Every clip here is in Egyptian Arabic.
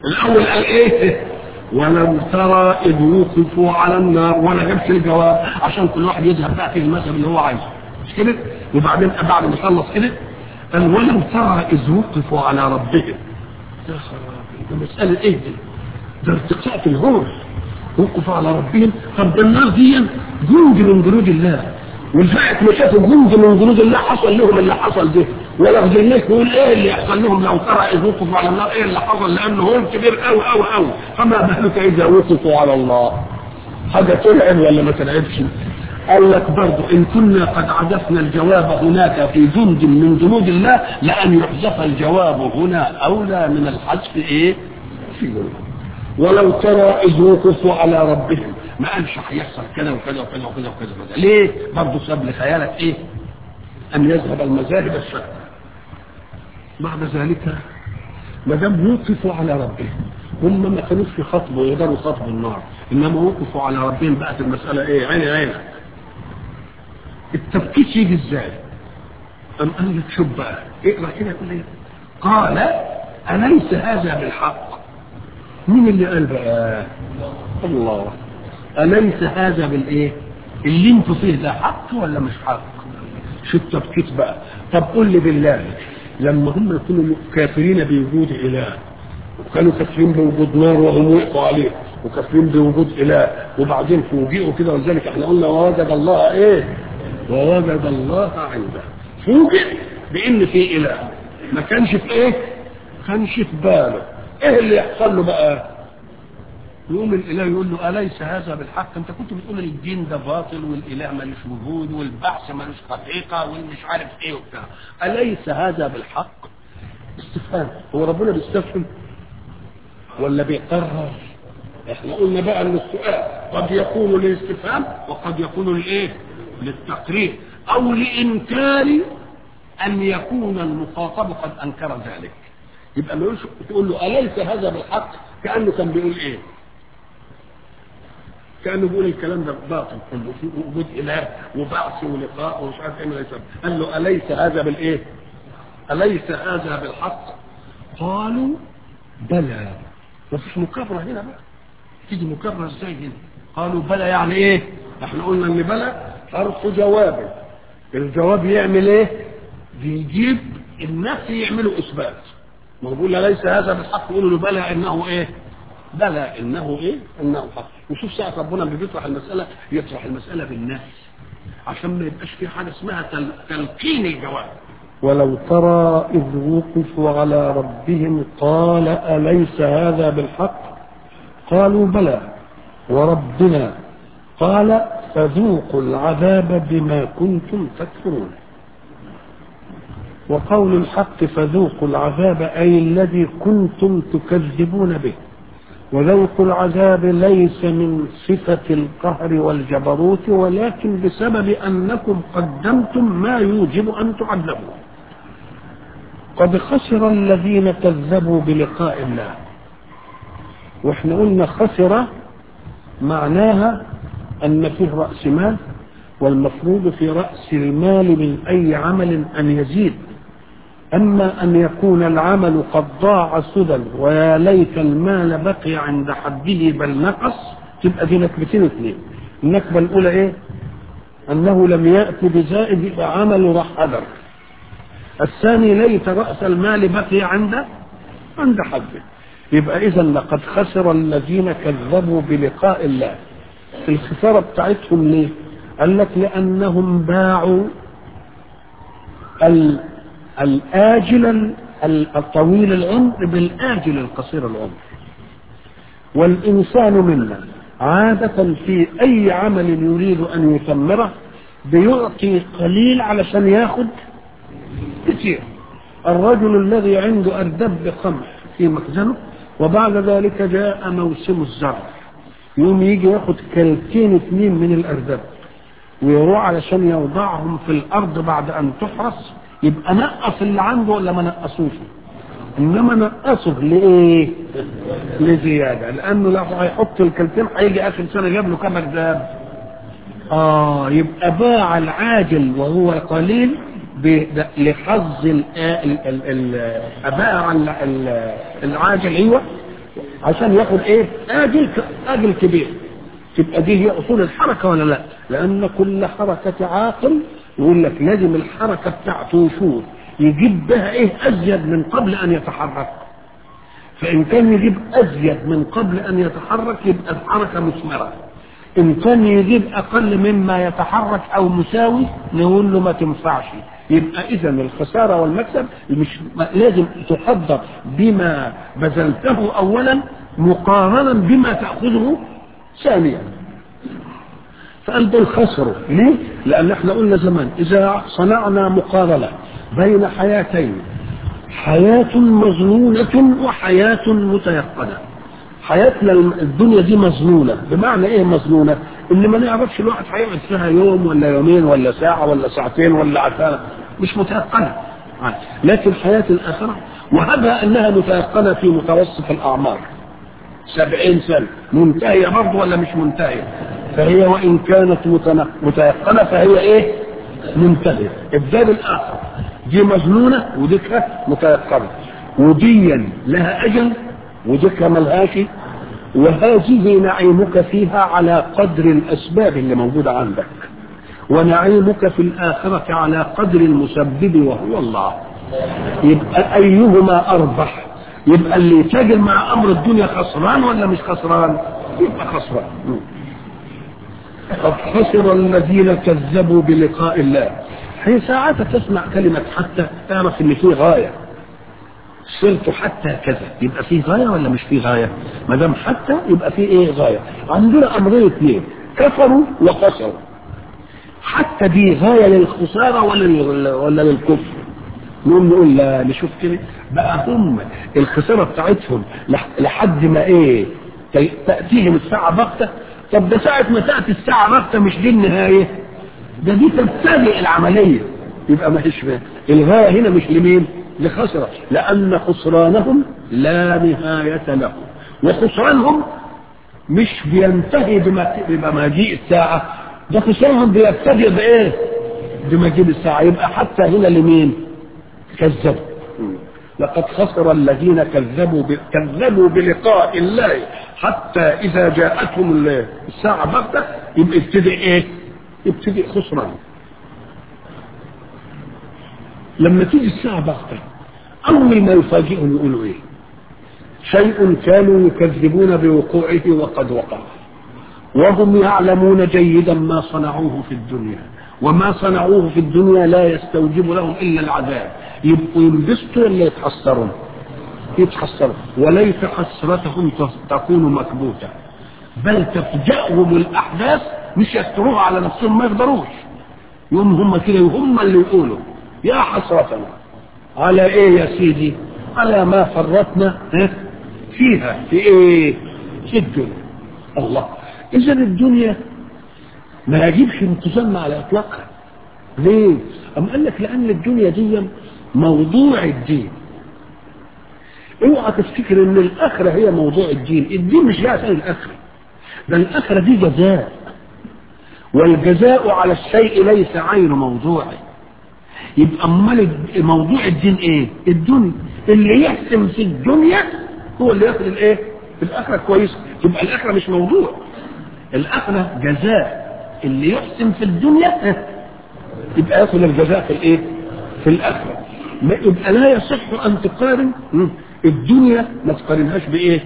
الاول قال ايه ولم ترى اذ وقفوا على النار وانا جبت الجواب عشان كل واحد يذهب بقى في المذهب اللي هو عايزه مش كده وبعدين بعد ما خلص كده قال ولم ترى اذ وقفوا على ربهم يا خرابي ده مساله ايه دي ده ارتقاء في الهول وقفوا على ربهم طب ده النار دي جند من جنود الله والفائت ما شافوا جند من جنود الله حصل لهم اللي حصل ده ولا جنيت يقول ايه اللي يحصل لهم لو ترى اذ وقفوا على النار ايه اللي حصل لانه هم كبير قوي قوي قوي فما بالك اذا وقفوا على الله حاجه تلعب ولا ما تلعبش قال لك برضه ان كنا قد عزفنا الجواب هناك في جند من جنود الله لان يحذف الجواب هنا اولى من الحذف ايه في جنود ولو ترى اذ وقفوا على ربهم ما قالش هيحصل كذا وكذا وكذا وكذا وكذا وكذا ليه؟ برضه ساب لخيالك ايه؟ ان يذهب المذاهب الشتى بعد ذلك ما دام وقفوا على ربهم هم ما كانوش في خطب ويقدروا خطب النار انما وقفوا على ربهم بقت المساله ايه؟ عيني عينك التفكيك يجي ازاي؟ أم قال لك شوف بقى اقرا كده يقول ايه؟ قال أليس هذا بالحق؟ مين اللي قال بقى؟ الله أليس هذا بالإيه؟ اللي انتوا فيه ده حق ولا مش حق؟ شو التفكيك بقى؟ طب قول لي بالله لما هم يكونوا كافرين بوجود إله وكانوا كافرين بوجود نار وهم وقفوا عليه وكافرين بوجود إله وبعدين فوجئوا كده ولذلك احنا قلنا ووجد الله إيه؟ ووجد الله عنده فوجئ بإن في إله ما كانش في إيه؟ كانش في باله ايه اللي يحصل له بقى يقوم الاله يقول له اليس هذا بالحق انت كنت بتقول الدين ده باطل والاله ملوش وجود والبعث ملوش حقيقه والمش عارف ايه وبتاع اليس هذا بالحق استفهام هو ربنا بيستفهم ولا بيقرر احنا قلنا بقى ان السؤال قد يكون للاستفهام وقد يكون لايه للتقرير او لانكار ان يكون المخاطب قد انكر ذلك يبقى ما تقول له اليس هذا بالحق كانه كان بيقول ايه كانه بيقول الكلام ده باطل كله في وجود اله وبعث ولقاء ومش عارف ايه ليس قال له اليس هذا بالايه اليس هذا بالحق قالوا بلى مفيش مكرر هنا بقى تيجي مكرر ازاي هنا قالوا بلى يعني ايه احنا قلنا ان بلى حرف جواب الجواب يعمل ايه بيجيب النفي يعمله اثبات ما هو بيقول ليس هذا بالحق يقولوا له بلى انه ايه بلى انه ايه انه حق وشوف ساعه ربنا بيطرح المساله يطرح المساله بالنفي عشان ما يبقاش في حاجه اسمها تل... تلقين الجواب ولو ترى إذ وقفوا على ربهم قال أليس هذا بالحق قالوا بلى وربنا قال فذوقوا العذاب بما كنتم تكفرون وقول الحق فذوقوا العذاب أي الذي كنتم تكذبون به وذوق العذاب ليس من صفة القهر والجبروت ولكن بسبب أنكم قدمتم ما يوجب أن تعذبوا قد خسر الذين كذبوا بلقاء الله واحنا قلنا خسر معناها أن فيه رأس مال والمفروض في رأس المال من أي عمل أن يزيد أما أن يكون العمل قد ضاع سدى ويا ليت المال بقي عند حده بل نقص تبقى دي نكبتين اثنين النكبة الأولى إيه؟ أنه لم يأتي بزائد يبقى عمله راح هدر الثاني ليت رأس المال بقي عند عند حده يبقى إذا لقد خسر الذين كذبوا بلقاء الله الخسارة بتاعتهم ليه؟ قال لك لأنهم باعوا الآجل الطويل العمر بالآجل القصير العمر والإنسان منا عادة في أي عمل يريد أن يثمره بيعطي قليل علشان ياخد كثير الرجل الذي عنده أردب قمح في مخزنه وبعد ذلك جاء موسم الزرع يوم يجي ياخد كلتين اثنين من الأردب ويروح علشان يوضعهم في الأرض بعد أن تحرس يبقى نقص اللي عنده ولا ما نقصوش انما نقصه لايه لزياده لانه لو هيحط الكلتين هيجي اخر سنه جاب له كام اجداد اه يبقى باع العاجل وهو قليل لحظ باع العاجل ايوه عشان ياخد ايه اجل اجل كبير تبقى دي هي اصول الحركه ولا لا لان كل حركه عاقل يقول لك لازم الحركه بتاعته يشوف يجيب بها ايه ازيد من قبل ان يتحرك فان كان يجيب ازيد من قبل ان يتحرك يبقى الحركه مثمره ان كان يجيب اقل مما يتحرك او مساوي نقول له ما تنفعش يبقى اذا الخساره والمكسب مش لازم تقدر بما بذلته اولا مقارنا بما تاخذه ثانيا فقال دول خسروا ليه؟ لان احنا قلنا زمان اذا صنعنا مقارنه بين حياتين حياة مظنونة وحياة متيقنة حياتنا الدنيا دي مظنونة بمعنى ايه مظنونة اللي ما نعرفش الواحد هيقعد فيها يوم ولا يومين ولا ساعة ولا ساعتين ولا عشان مش متيقنة لكن حياة الآخرة وهبها أنها متيقنة في متوسط الأعمار سبعين سنة منتهية برضه ولا مش منتهية فهي وإن كانت متيقنة فهي إيه منتهية الدار الآخر دي مجنونة وديك متيقنة وديا لها أجل وديك ملهاش وهذه نعيمك فيها على قدر الأسباب اللي موجودة عندك ونعيمك في الآخرة على قدر المسبب وهو الله يبقى أيهما أربح يبقى اللي يتاجر مع أمر الدنيا خسران ولا مش خسران يبقى خسران قد خسر الذين كذبوا بلقاء الله هي ساعات تسمع كلمة حتى تعرف ان في غاية صرت حتى كذا يبقى في غاية ولا مش في غاية ما دام حتى يبقى في ايه غاية عندنا امرين اثنين كفروا وخسروا حتى دي غاية للخسارة ولا ولا للكفر نقوم نقول لا نشوف كده بقى هم الخسارة بتاعتهم لحد ما ايه تأتيهم الساعة بغتة طب ده ساعة ما تأتي الساعة بغتة مش دي النهاية ده دي تبتدئ العملية يبقى ما هيش الغاية هنا مش لمين لخسرة لأن خسرانهم لا نهاية له وخسرانهم مش بينتهي بمجيء الساعة ده خسرانهم بيبتدئ بإيه بمجيء الساعة يبقى حتى هنا لمين كذبوا لقد خسر الذين كذبوا ب... كذبوا بلقاء الله حتى إذا جاءتهم الساعة بغتة يبقى ابتدئ إيه ابتدئ خسران لما تيجي الساعة بغتة أول ما يفاجئهم يقولوا إيه شيء كانوا يكذبون بوقوعه وقد وقع وهم يعلمون جيدا ما صنعوه في الدنيا وما صنعوه في الدنيا لا يستوجب لهم إلا العذاب يبقوا ينبسطوا ولا يتحسرون يتحسروا وليس حسرتهم تكون مكبوتة بل تفجأهم الأحداث مش يستروها على نفسهم ما يقدروش يوم هم كده هم اللي يقولوا يا حسرتنا على ايه يا سيدي على ما فرطنا فيها في ايه في الدنيا الله اذا الدنيا ما يجيبش انتظام على اطلاقها ليه ام قال لك لان الدنيا دي موضوع الدين اوعى تفتكر ان الاخره هي موضوع الدين الدين مش جاي عشان الاخره ده الاخره دي جزاء والجزاء على الشيء ليس عين موضوعه يبقى امال موضوع الدين ايه الدنيا اللي يحسم في الدنيا هو اللي ياخد الايه في الاخره كويس يبقى الاخره مش موضوع الاخره جزاء اللي يحسن في الدنيا يبقى ياخد الجزاء في الايه في الاخره ما يبقى لا يصح ان تقارن الدنيا ما تقارنهاش بايه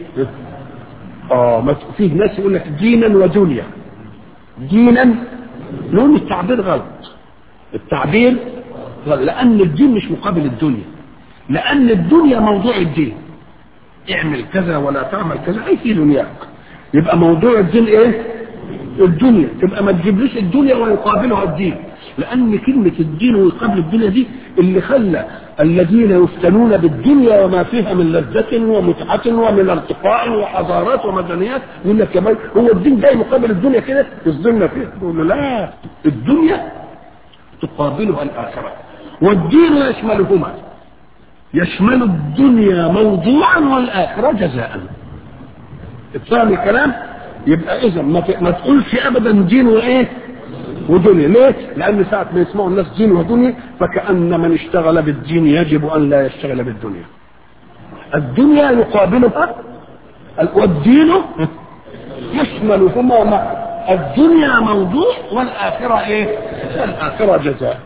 اه ما فيه ناس يقول لك دينا ودنيا دينا لون التعبير غلط التعبير غلط لان الدين مش مقابل الدنيا لان الدنيا موضوع الدين اعمل كذا ولا تعمل كذا اي في دنياك يبقى موضوع الدين ايه الدنيا تبقى ما تجيبليش الدنيا ويقابلها الدين لان كلمه الدين ويقابل الدنيا دي اللي خلى الذين يفتنون بالدنيا وما فيها من لذة ومتعة ومن ارتقاء وحضارات ومدنيات يقول لك كمان هو الدين جاي مقابل الدنيا كده يصدمنا فيها يقول له لا الدنيا تقابلها الآخرة والدين يشملهما يشمل الدنيا موضوعا والآخرة جزاء اتفهم الكلام يبقى اذا ما, ما تقولش ابدا دين وايه ودنيا ليه لان ساعة ما يسمعوا الناس دين ودنيا فكأن من اشتغل بالدين يجب ان لا يشتغل بالدنيا الدنيا يقابلها والدين يشملهما معا الدنيا موضوع والآخرة إيه؟ والآخرة جزاء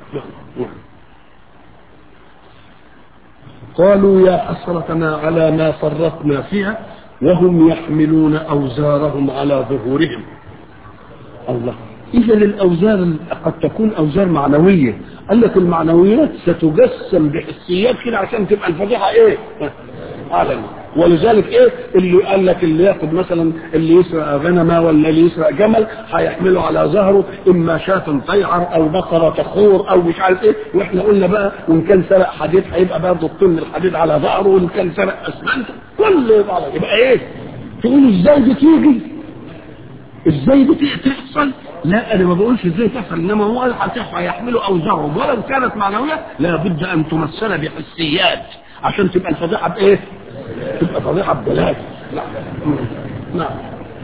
قالوا يا حسرتنا على ما فرطنا فيها وهم يحملون أوزارهم على ظهورهم الله إذا الأوزار قد تكون أوزار معنوية قال لك المعنويات ستجسم بحسيات كده عشان تبقى الفضيحة إيه؟ علني ولذلك ايه اللي قال لك اللي ياخد مثلا اللي يسرق غنمه ولا اللي يسرق جمل هيحمله على ظهره اما شاة تيعر او بقره تخور او مش عارف ايه واحنا قلنا بقى وان كان سرق حديد هيبقى برضه الطن الحديد على ظهره وان كان سرق اسمنت كل يبقى, يبقى ايه تقول ازاي دي تيجي ازاي دي تحصل لا انا ما بقولش ازاي تحصل انما هو هيحملوا اوزارهم ولو كانت معنويه لابد ان تمثل بحسيات عشان تبقى الفضيحه بايه؟ تبقى فضيحه ببلاش نعم نعم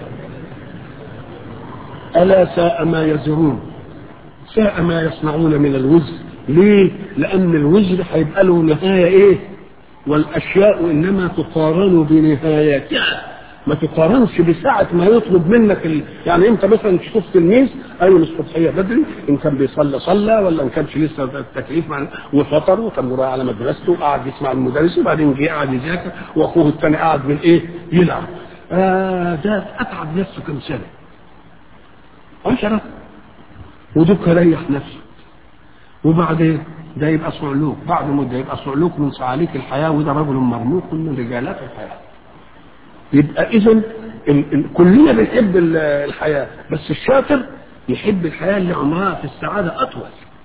الا ساء ما يزرون ساء ما يصنعون من الوزر ليه؟ لان الوزر هيبقى له نهايه ايه؟ والاشياء انما تقارن بنهاياتها ما تقارنش بساعة ما يطلب منك ال... يعني انت مثلا تشوف تلميذ قايم الصبحية بدري ان كان بيصلي صلى ولا ان كانش لسه التكليف مع وفطر وكان رايح على مدرسته وقعد يسمع المدرس وبعدين جه قعد يذاكر واخوه الثاني قعد من ايه؟ يلعب. آه ده اتعب نفسه كم سنة. عشرة ودك ريح نفسه. وبعدين ده يبقى صعلوك بعد مدة يبقى صعلوك من صعاليك الحياة وده رجل مرموق من رجالات الحياة. يبقى اذا كلنا بنحب الحياه بس الشاطر يحب الحياه اللي عمرها في السعاده اطول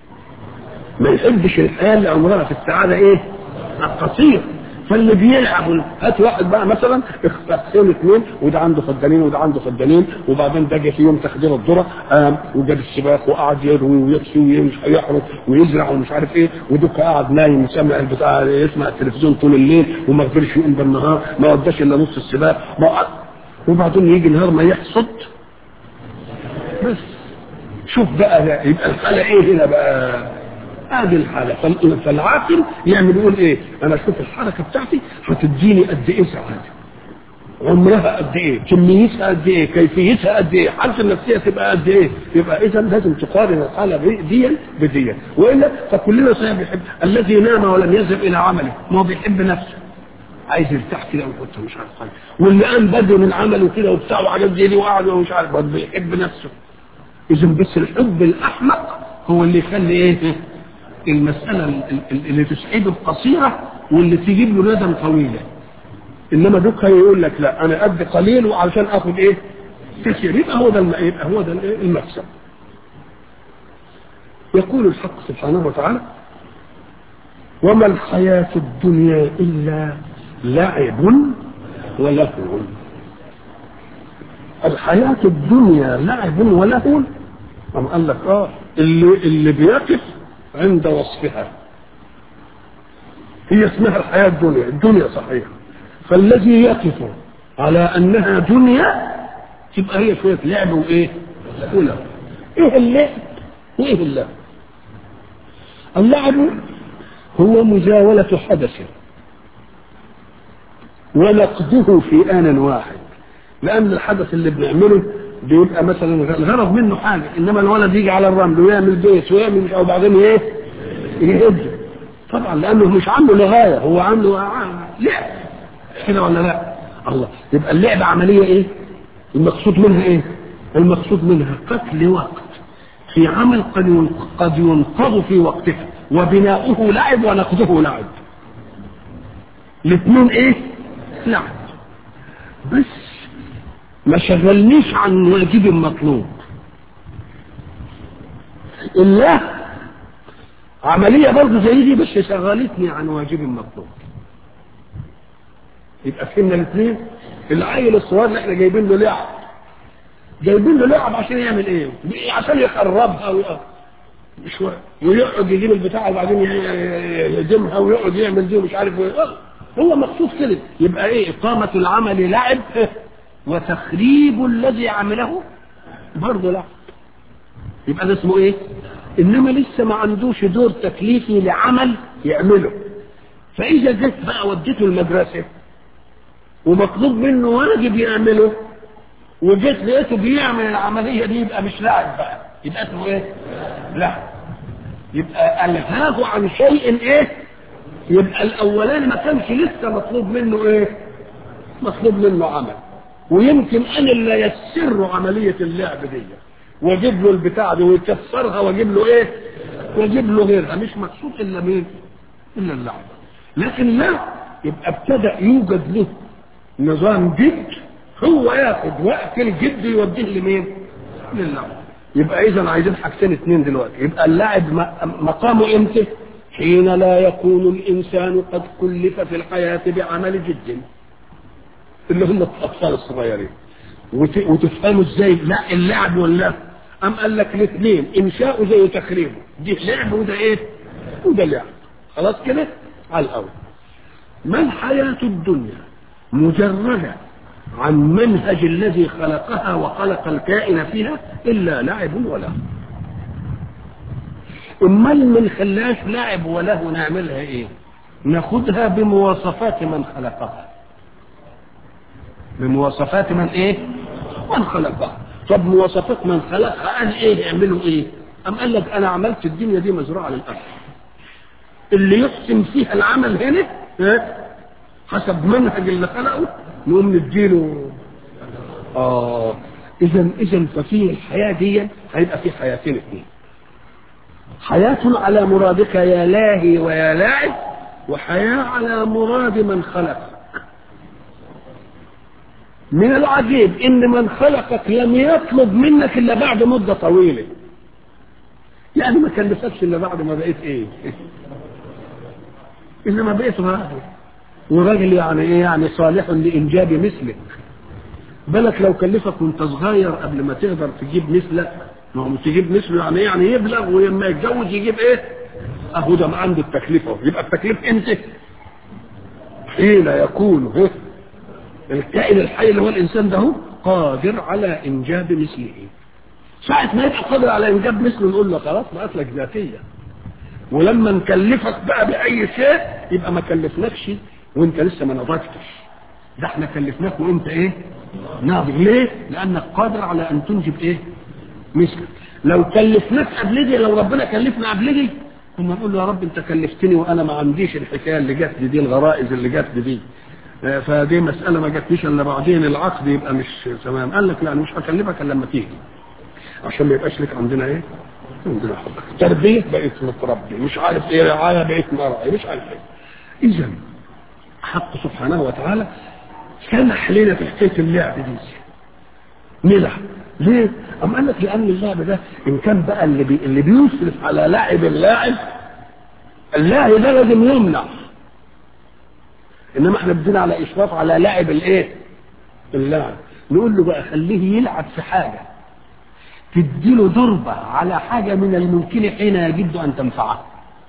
ما يحبش الحياه اللي عمرها في السعاده ايه قصير فاللي بيلعب هات واحد بقى مثلا اختارين اثنين وده عنده فدانين وده عنده فدانين وبعدين ده جه في يوم تخدير الذره قام وجاب السباق وقعد يروي ويكسي ويمشي يحرث ويزرع ومش عارف ايه ودك قاعد نايم سامع البتاع يسمع التلفزيون طول الليل وما قدرش يقوم بالنهار ما وداش الا نص السباق ما قعد وبعدين يجي النهار ما يحصد بس شوف بقى يبقى الحاله ايه هنا بقى هذه الحالة فالعاقل يعمل يقول ايه انا اشوف الحركة بتاعتي هتديني قد ايه سعادة عمرها قد ايه كميتها قد ايه كيفيتها قد ايه حالة النفسية تبقى قد ايه يبقى اذا لازم تقارن الحالة دي بدي والا فكلنا صحيح بيحب الذي نام ولم يذهب الى عمله ما هو بيحب نفسه عايز يرتاح كده ويحط مش عارف حاجه واللي قام بدري من عمله كده وبتاع وحاجات زي دي وقعد ومش عارف برضه بيحب نفسه اذا بس الحب الاحمق هو اللي يخلي ايه المسألة اللي تسعده قصيرة واللي تجيب له ندم طويلة إنما دوك يقول لك لا أنا قد قليل وعشان آخد إيه؟ كثير يبقى هو ده يبقى هو ده المكسب. يقول الحق سبحانه وتعالى وما الحياة الدنيا إلا لعب ولهو الحياة الدنيا لعب ولهو أم قال لك اه اللي اللي بيقف عند وصفها هي اسمها الحياة الدنيا الدنيا صحيح فالذي يقف على أنها دنيا تبقى هي شوية لعب وإيه ولعب إيه اللعب وإيه اللعب اللعب هو مزاولة حدث ونقده في آن واحد لأن الحدث اللي بنعمله بيبقى مثلا الغرض منه حاجه انما الولد يجي على الرمل ويعمل بيت ويعمل او بعدين ايه يهد طبعا لانه مش عامله لغايه هو عامله لعب كده ولا لا الله يبقى اللعب عمليه ايه المقصود منها ايه المقصود منها قتل وقت في عمل قد قد ينقض في وقتها وبناؤه لعب ونقضه لعب الاثنين ايه لعب بس ما شغلنيش عن واجب مطلوب الله عمليه برضه زي دي بس شغلتني عن واجب مطلوب يبقى فهمنا الاثنين العيل الصغير اللي احنا جايبين له لعب جايبين له لعب عشان يعمل ايه؟ عشان يخربها ويقف شويه ويقعد يجيب البتاع وبعدين يهدمها ويقعد يعمل دي ومش عارف ايه هو مقصود كده يبقى ايه اقامه العمل لعب وتخريب الذي عمله برضه لعب يبقى ده اسمه ايه انما لسه ما عندوش دور تكليفي لعمل يعمله فاذا جت بقى وديته المدرسه ومطلوب منه واجب يعمله وجيت لقيته بيعمل العمليه دي يبقى مش لاعب بقى يبقى اسمه ايه؟ لا يبقى الهاه عن شيء ايه؟ يبقى الاولاني ما كانش لسه مطلوب منه ايه؟ مطلوب منه عمل ويمكن انا اللي يسر عمليه اللعب دي واجيب له البتاع دي ويكسرها واجيب له ايه؟ واجيب له غيرها مش مقصود الا مين؟ الا اللعب لكن لا يبقى ابتدأ يوجد له نظام جد هو ياخد وقت الجد يوديه لمين؟ للعب يبقى اذا عايزين حاجتين اتنين دلوقتي يبقى اللاعب مقامه امتى؟ حين لا يكون الانسان قد كلف في الحياه بعمل جد اللي هم الاطفال الصغيرين وت... وتفهموا ازاي لا اللعب ولا ام قال لك الاثنين انشاؤه زي تخريبه دي لعب وده ايه؟ وده لعب خلاص كده؟ على الاول ما الحياه الدنيا مجرده عن منهج الذي خلقها وخلق الكائن فيها الا لعب وله امال من خلاش لعب وله نعملها ايه ناخدها بمواصفات من خلقها بمواصفات من ايه من خلقها طب مواصفات من خلقها قال ايه يعملوا ايه ام قال لك انا عملت الدنيا دي مزرعه للاكل اللي يحسن فيها العمل هنا ها حسب منهج اللي خلقه نقوم نديله اه اذا اذا ففي الحياه دي هيبقى في حياتين اثنين حياة على مرادك يا لاهي ويا لاعب وحياة على مراد من خلقك من العجيب ان من خلقك لم يطلب منك الا بعد مدة طويلة يعني ما كلفتكش الا بعد ما بقيت ايه انما بقيت راجل وراجل يعني ايه يعني صالح لانجاب مثلك بالك لو كلفك وانت صغير قبل ما تقدر تجيب مثلك ما هو تجيب مثله يعني ايه يعني يبلغ ولما يتجوز يجيب ايه اهو ده عنده التكليف اهو يبقى التكليف امتى حين يكون هو الكائن الحي اللي هو الانسان ده هو قادر على انجاب مثله ساعة ما يبقى قادر على انجاب مثله نقول له خلاص بقت لك ذاتية ولما نكلفك بقى بأي شيء يبقى ما كلفناكش وانت لسه ما نضجتش ده احنا كلفناك وانت ايه ناضج ليه لانك قادر على ان تنجب ايه مثلك لو كلفناك قبل دي لو ربنا كلفنا قبل دي كنا نقول له يا رب انت كلفتني وانا ما عنديش الحكايه اللي جت لي دي الغرائز اللي جت لي دي فدي مساله ما جاتليش الا بعدين العقد يبقى مش تمام قال لك لا انا مش هكلفك الا لما تيجي عشان ما يبقاش لك عندنا ايه عندنا حب تربيه بقيت متربي مش عارف ايه رعايه بقيت مرعي مش عارف ايه اذا حق سبحانه وتعالى سمح لنا في حكايه اللعب دي نلعب ليه؟ أم قال لك لأن اللعب ده إن كان بقى اللي بي اللي بيسرف على لاعب اللاعب اللاعب ده لازم يمنع إنما إحنا بدنا على إشراف على لاعب الإيه؟ اللاعب نقول له بقى خليه يلعب في حاجة تديله ضربة على حاجة من الممكن حين يجد أن تنفعه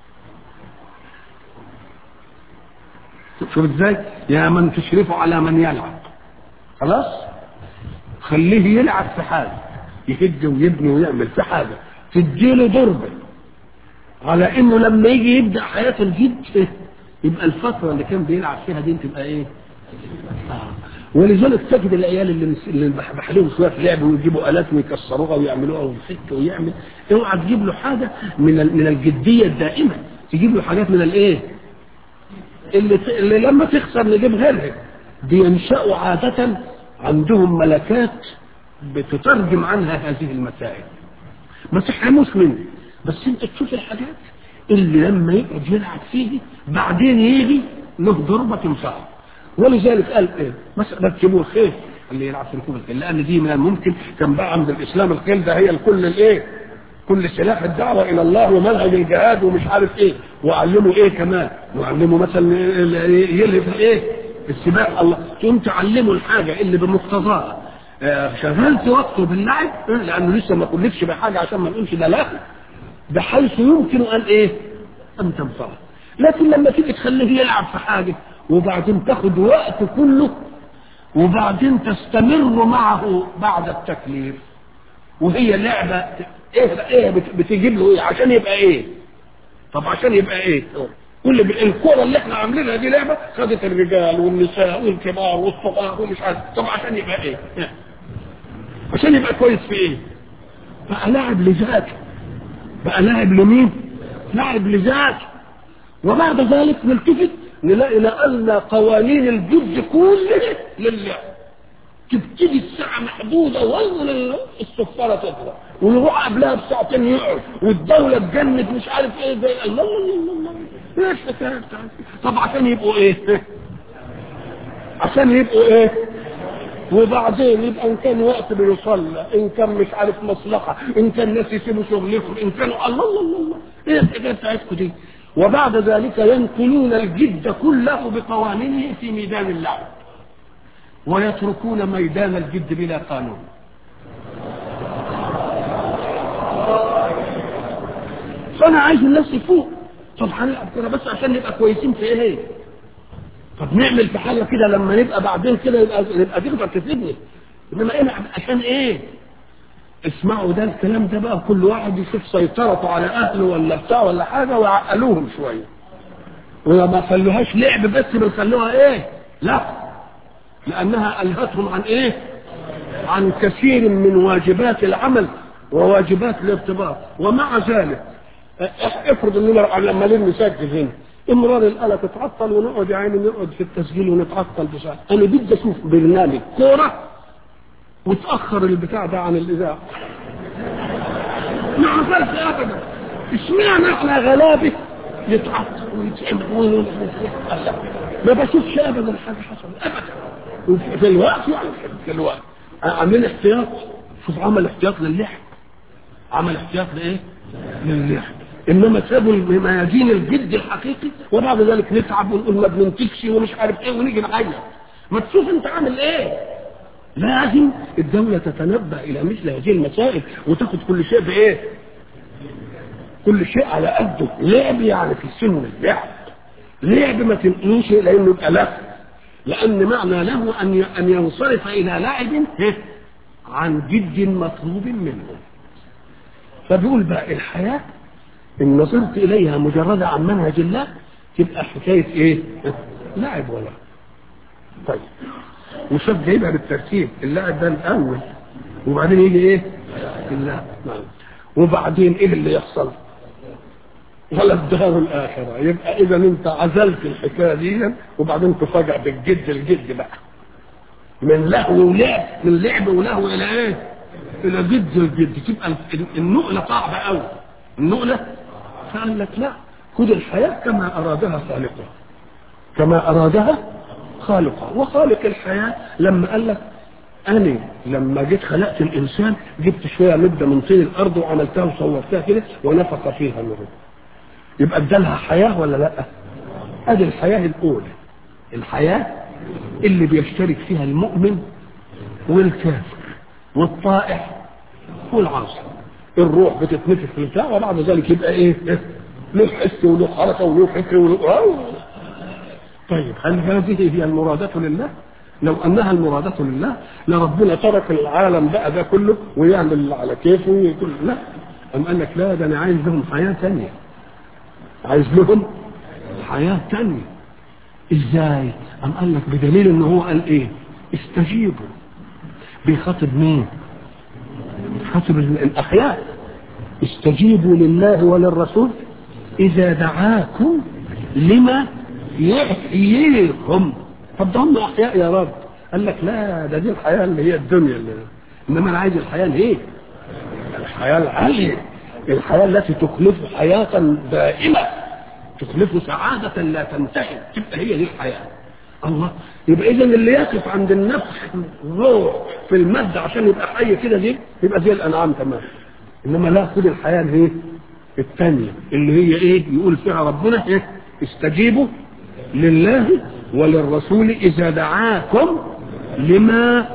شوف ازاي يا من تشرفه على من يلعب خلاص خليه يلعب في حاجه يهد ويبني ويعمل في حاجه تديله ضربه على انه لما يجي يبدا حياته الجد يبقى الفتره اللي كان بيلعب فيها دي تبقى ايه؟ آه. ولذلك تجد العيال اللي اللي بحلهم شويه في لعب ويجيبوا الات ويكسروها ويعملوها ويفك ويعمل اوعى تجيب له حاجه من من الجديه الدائمه تجيب له حاجات من الايه؟ اللي, اللي لما تخسر نجيب غيرها بينشأوا عادة عندهم ملكات بتترجم عنها هذه المسائل ما تحرموش منه بس انت تشوف الحاجات اللي لما يقعد يلعب فيه بعدين يجي له ضربة تنفعه ولذلك قال ايه مثلا ركبوا الخيل اللي يلعب في ركوب الخيل لان دي من الممكن كان بقى عند الاسلام الخيل ده هي الكل الايه كل سلاح الدعوة إلى الله ومنهج الجهاد ومش عارف إيه وعلموا إيه كمان وعلموا مثلا يلهف إيه السباق الله تقوم تعلموا الحاجة اللي بمقتضاها شغلت وقته باللعب لأنه لسه ما كلفش بحاجة عشان ما نقولش ده لا بحيث يمكن أن إيه أن تنفعه لكن لما تيجي تخليه يلعب في حاجة وبعدين تاخد وقت كله وبعدين تستمر معه بعد التكليف وهي لعبة ايه ايه بتجيب له ايه عشان يبقى ايه طب عشان يبقى ايه كل ب- الكرة اللي احنا عاملينها دي لعبة خدت الرجال والنساء والكبار والصغار ومش عارف طب عشان يبقى ايه؟ عشان يبقى كويس في ايه؟ بقى لاعب لذاته بقى لاعب لمين؟ لاعب لذاته وبعد ذلك نلتفت نلاقي لأن قوانين الجد كلها لله تبتدي الساعة محدودة ولا الصفارة تطلع ويروح قبلها بساعتين يقعد والدولة تجند مش عارف ايه زي الله الله الله الله ايه الحكاية بتاعتي طب عشان يبقوا ايه؟ عشان يبقوا ايه؟ وبعدين يبقى ان كان وقت بيصلى ان كان مش عارف مصلحه ان كان ناس يسيبوا شغلكم ان كانوا الله الله الله, الله. ايه الحكايه بتاعتكم دي وبعد ذلك ينقلون الجد كله بقوانينه في ميدان اللعب ويتركون ميدان الجد بلا قانون فانا عايز الناس يفوق طب هنلعب كده بس عشان نبقى كويسين في ايه طب نعمل في حاجه كده لما نبقى بعدين كده يبقى يبقى تقدر تفيدني انما ايه عشان ايه اسمعوا ده الكلام ده بقى كل واحد يشوف سيطرته على اهله ولا بتاع ولا حاجه ويعقلوهم شويه وما خلوهاش لعب بس بنخلوها ايه لا لانها الهتهم عن ايه عن كثير من واجبات العمل وواجبات الارتباط ومع ذلك افرض اننا عمالين نسجل هنا امرار الاله تتعطل ونقعد يا عيني نقعد في التسجيل ونتعطل بساعه انا بدي اشوف برنامج كوره وتاخر البتاع ده عن الاذاعه ما حصلش ابدا اشمعنى احنا غلابه يتعطل ويتعمل ما بشوفش ابدا حاجه حصلت ابدا في الوقت يعني في الوقت عاملين احتياط شوف عمل احتياط للحم عمل احتياط لايه؟ للحم انما سابوا الميادين الجد الحقيقي وبعد ذلك نتعب ونقول ما بننتجش ومش عارف ايه ونيجي نعيط ما تشوف انت عامل ايه لازم الدولة تتنبه إلى مثل هذه المسائل وتاخد كل شيء بإيه؟ كل شيء على قده لعب يعني في سن اللعب لعب ما تنقلوش لأنه يبقى له لأن معنى له أن أن ينصرف إلى لاعب عن جد مطلوب منه فبيقول بقى الحياة إن نظرت إليها مجردة عن منهج الله تبقى حكاية إيه؟ لاعب ولا طيب وشاف جايبها بالترتيب اللاعب ده الاول وبعدين يجي ايه اللاعب نعم وبعدين ايه اللي يحصل ولا الدار الاخره يبقى اذا انت عزلت الحكايه دي وبعدين تفاجئ بالجد الجد بقى من لهو ولعب من لعب ولهو الى ايه الى جد الجد تبقى النقله صعبه قوي النقله فقال لك لا خد الحياه كما ارادها خالقها كما ارادها خالقها وخالق الحياة لما قال لك أنا لما جيت خلقت الإنسان جبت شوية مدة من طين الأرض وعملتها وصورتها كده ونفخ فيها النور يبقى ادالها حياة ولا لا؟ أدي الحياة الأولى الحياة اللي بيشترك فيها المؤمن والكافر والطائع والعاصي الروح بتتنفخ في البتاع وبعد ذلك يبقى ايه؟ له حس وله حركه وله فكر وله طيب هل هذه هي المرادة لله؟ لو انها المرادة لله لربنا ترك العالم بقى ده كله ويعمل اللي على كيفه ويقول لا أم قال لك لا ده انا عايز لهم حياة ثانية عايز لهم حياة ثانية ازاي؟ أم قال لك بدليل ان هو قال ايه؟ استجيبوا بيخاطب مين؟ بيخاطب الاحياء استجيبوا لله وللرسول اذا دعاكم لما يحييكم طب ده هم احياء يا رب قال لك لا ده دي الحياه اللي هي الدنيا اللي انما انا عايز الحياه الايه؟ الحياه العاليه الحياه التي تخلف حياه دائمه تخلف سعاده لا تنتهي تبقى هي دي الحياه الله يبقى اذا اللي يقف عند النفس روح في الماده عشان يبقى حي كده دي يبقى زي الانعام تمام انما لا خد الحياه الايه؟ الثانيه اللي هي ايه؟ يقول فيها ربنا ايه؟ استجيبوا لله وللرسول إذا دعاكم لما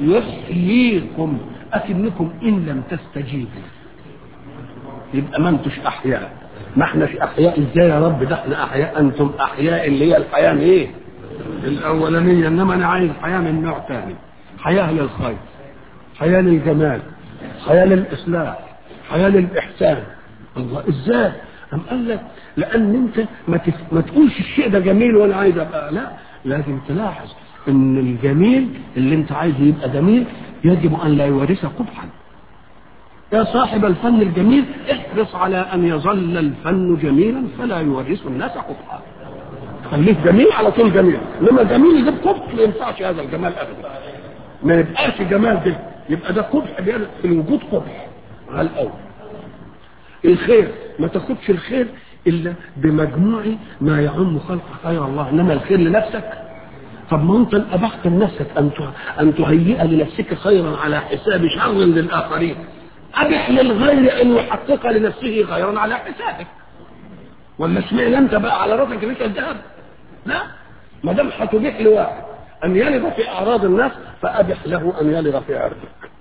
يحييكم أكنكم إن لم تستجيبوا يبقى ما انتش أحياء ما احناش أحياء إزاي يا رب ده احنا أحياء أنتم أحياء اللي هي الحياة إيه؟ الأولانية إنما أنا عايز حياة من نوع ثاني حياة للخير حياة للجمال حياة للإصلاح حياة للإحسان الله إزاي؟ أم قال لك لان انت ما, تف... ما تقولش الشيء ده جميل وانا عايز ابقى لا لازم تلاحظ ان الجميل اللي انت عايزه يبقى جميل يجب ان لا يورث قبحا يا صاحب الفن الجميل احرص على ان يظل الفن جميلا فلا يورث الناس قبحا خليك جميل على طول جميل انما جميل يجيب قبح ما ينفعش هذا الجمال ابدا ما يبقاش جمال ده يبقى ده قبح في الوجود قبح على الاول الخير ما تاخدش الخير الا بمجموع ما يعم خلق خير الله انما الخير لنفسك طب ما انت ابحت لنفسك ان ان تهيئ لنفسك خيرا على حساب شر للاخرين ابح للغير ان يحقق لنفسه خيرا على حسابك ولا اشمعنى انت بقى على راسك ريش الذهب لا ما دام هتبيح لواحد ان يلغ في اعراض الناس فابح له ان يلغ في عرضك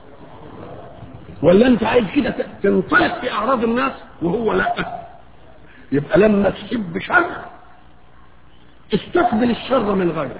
ولا انت عايز كده تنطلق في اعراض الناس وهو لا يبقى لما تحب شر استقبل الشر من غيرك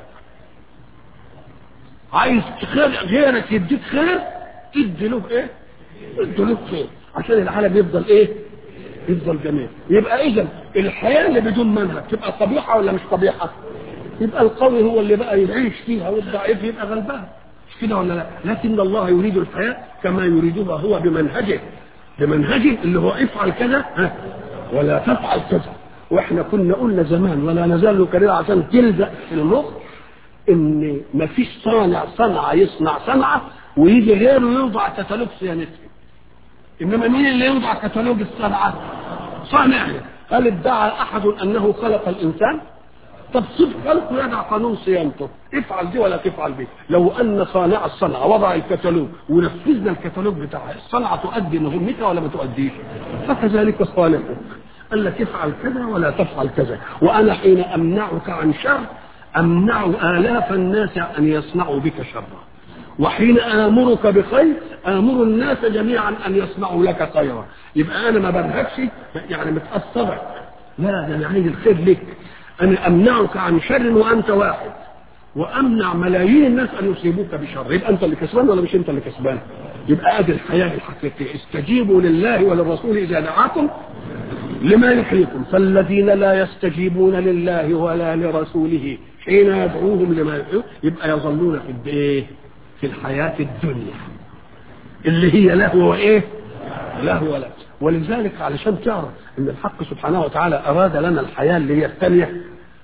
عايز خير غيرك يديك خير ادي له ايه ادي له خير عشان العالم يفضل ايه يفضل جميل يبقى اذا الحياه اللي بدون منهج تبقى قبيحه ولا مش قبيحه يبقى القوي هو اللي بقى يعيش فيها والضعيف يبقى غلبان مش كده ولا لا لكن الله يريد الحياه كما يريدها هو بمنهجه بمنهجه اللي هو افعل كذا ها ولا تفعل كذا واحنا كنا قلنا زمان ولا نزال نكررها عشان تلزق في المخ ان مفيش صانع صنعه يصنع صنعه ويجي غيره يوضع كتالوج صيانتها انما مين اللي يوضع كتالوج الصنعه؟ صانع هل ادعى احد انه خلق الانسان؟ طب صف خلقه يدع قانون صيانته افعل دي ولا تفعل دي لو ان صانع الصنعه وضع الكتالوج ونفذنا الكتالوج بتاعها الصنعه تؤدي مهمتها ولا ما تؤديش فكذلك خالقك قال لك افعل كذا ولا تفعل كذا وانا حين امنعك عن شر امنع الاف الناس ان يصنعوا بك شرا وحين امرك بخير امر الناس جميعا ان يصنعوا لك خيرا يبقى انا ما برهكش يعني متاثرك لا ده انا عايز الخير لك انا امنعك عن شر وانت واحد وامنع ملايين الناس ان يصيبوك بشر يبقى انت اللي كسبان ولا مش انت اللي كسبان يبقى ادي الحياه الحقيقيه استجيبوا لله وللرسول اذا دعاكم لما يحييكم فالذين لا يستجيبون لله ولا لرسوله حين يدعوهم لما يحييهم يبقى يظلون في الايه في الحياه الدنيا اللي هي لهو وايه لهو ولا ولذلك علشان تعرف ان الحق سبحانه وتعالى اراد لنا الحياه اللي هي الثانيه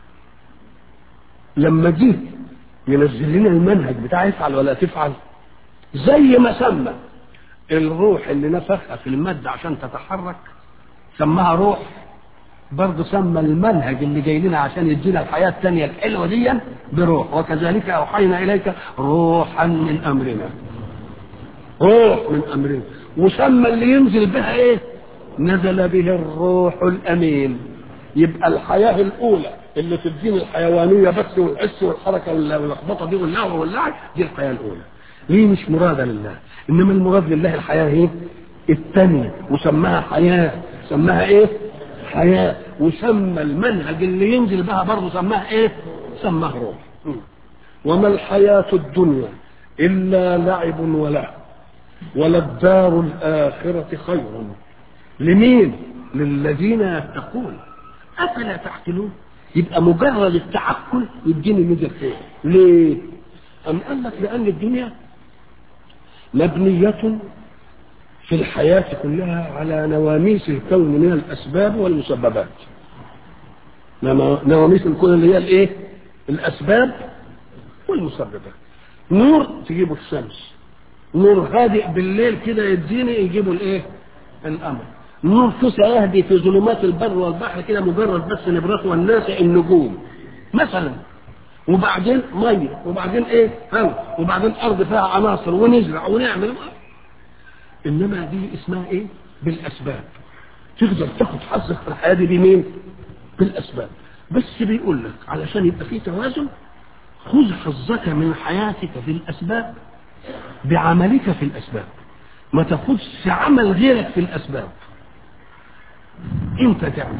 لما جه ينزل لنا المنهج بتاع افعل ولا تفعل زي ما سمى الروح اللي نفخها في الماده عشان تتحرك سماها روح برضه سمى المنهج اللي جاي لنا عشان يدينا الحياه الثانيه الحلوه دي بروح وكذلك اوحينا اليك روحا من امرنا روح من امرنا وسمى اللي ينزل بها ايه نزل به الروح الامين يبقى الحياه الاولى اللي تديني الحيوانيه بس والحس والحركه واللخبطه دي واللهو واللعب دي الحياه الاولى ليه مش مراده لله انما المراد لله الحياه ايه الثانيه وسماها حياه سماها ايه حياه وسمى المنهج اللي ينزل بها برضه سماها ايه سماها روح وما الحياه الدنيا الا لعب ولهو وللدار الآخرة خير لمين؟ للذين يتقون أفلا تعقلون؟ يبقى مجرد التعقل يديني ميزة خير ليه؟ أم قال لك لأن الدنيا مبنية في الحياة كلها على نواميس الكون من الأسباب والمسببات نواميس الكون اللي هي الإيه؟ الأسباب والمسببات نور تجيبه الشمس نور هادئ بالليل كده يديني يجيبوا الايه الامر نور تسع يهدي في ظلمات البر والبحر كده مجرد بس نبرق والناس النجوم مثلا وبعدين ميه وبعدين ايه هواء وبعدين ارض فيها عناصر ونزرع ونعمل انما دي اسمها ايه بالاسباب تقدر تاخد حظك في الحياه دي بمين بالاسباب بس بيقول لك علشان يبقى في توازن خذ حظك من حياتك في الاسباب بعملك في الاسباب ما تاخدش عمل غيرك في الاسباب انت تعمل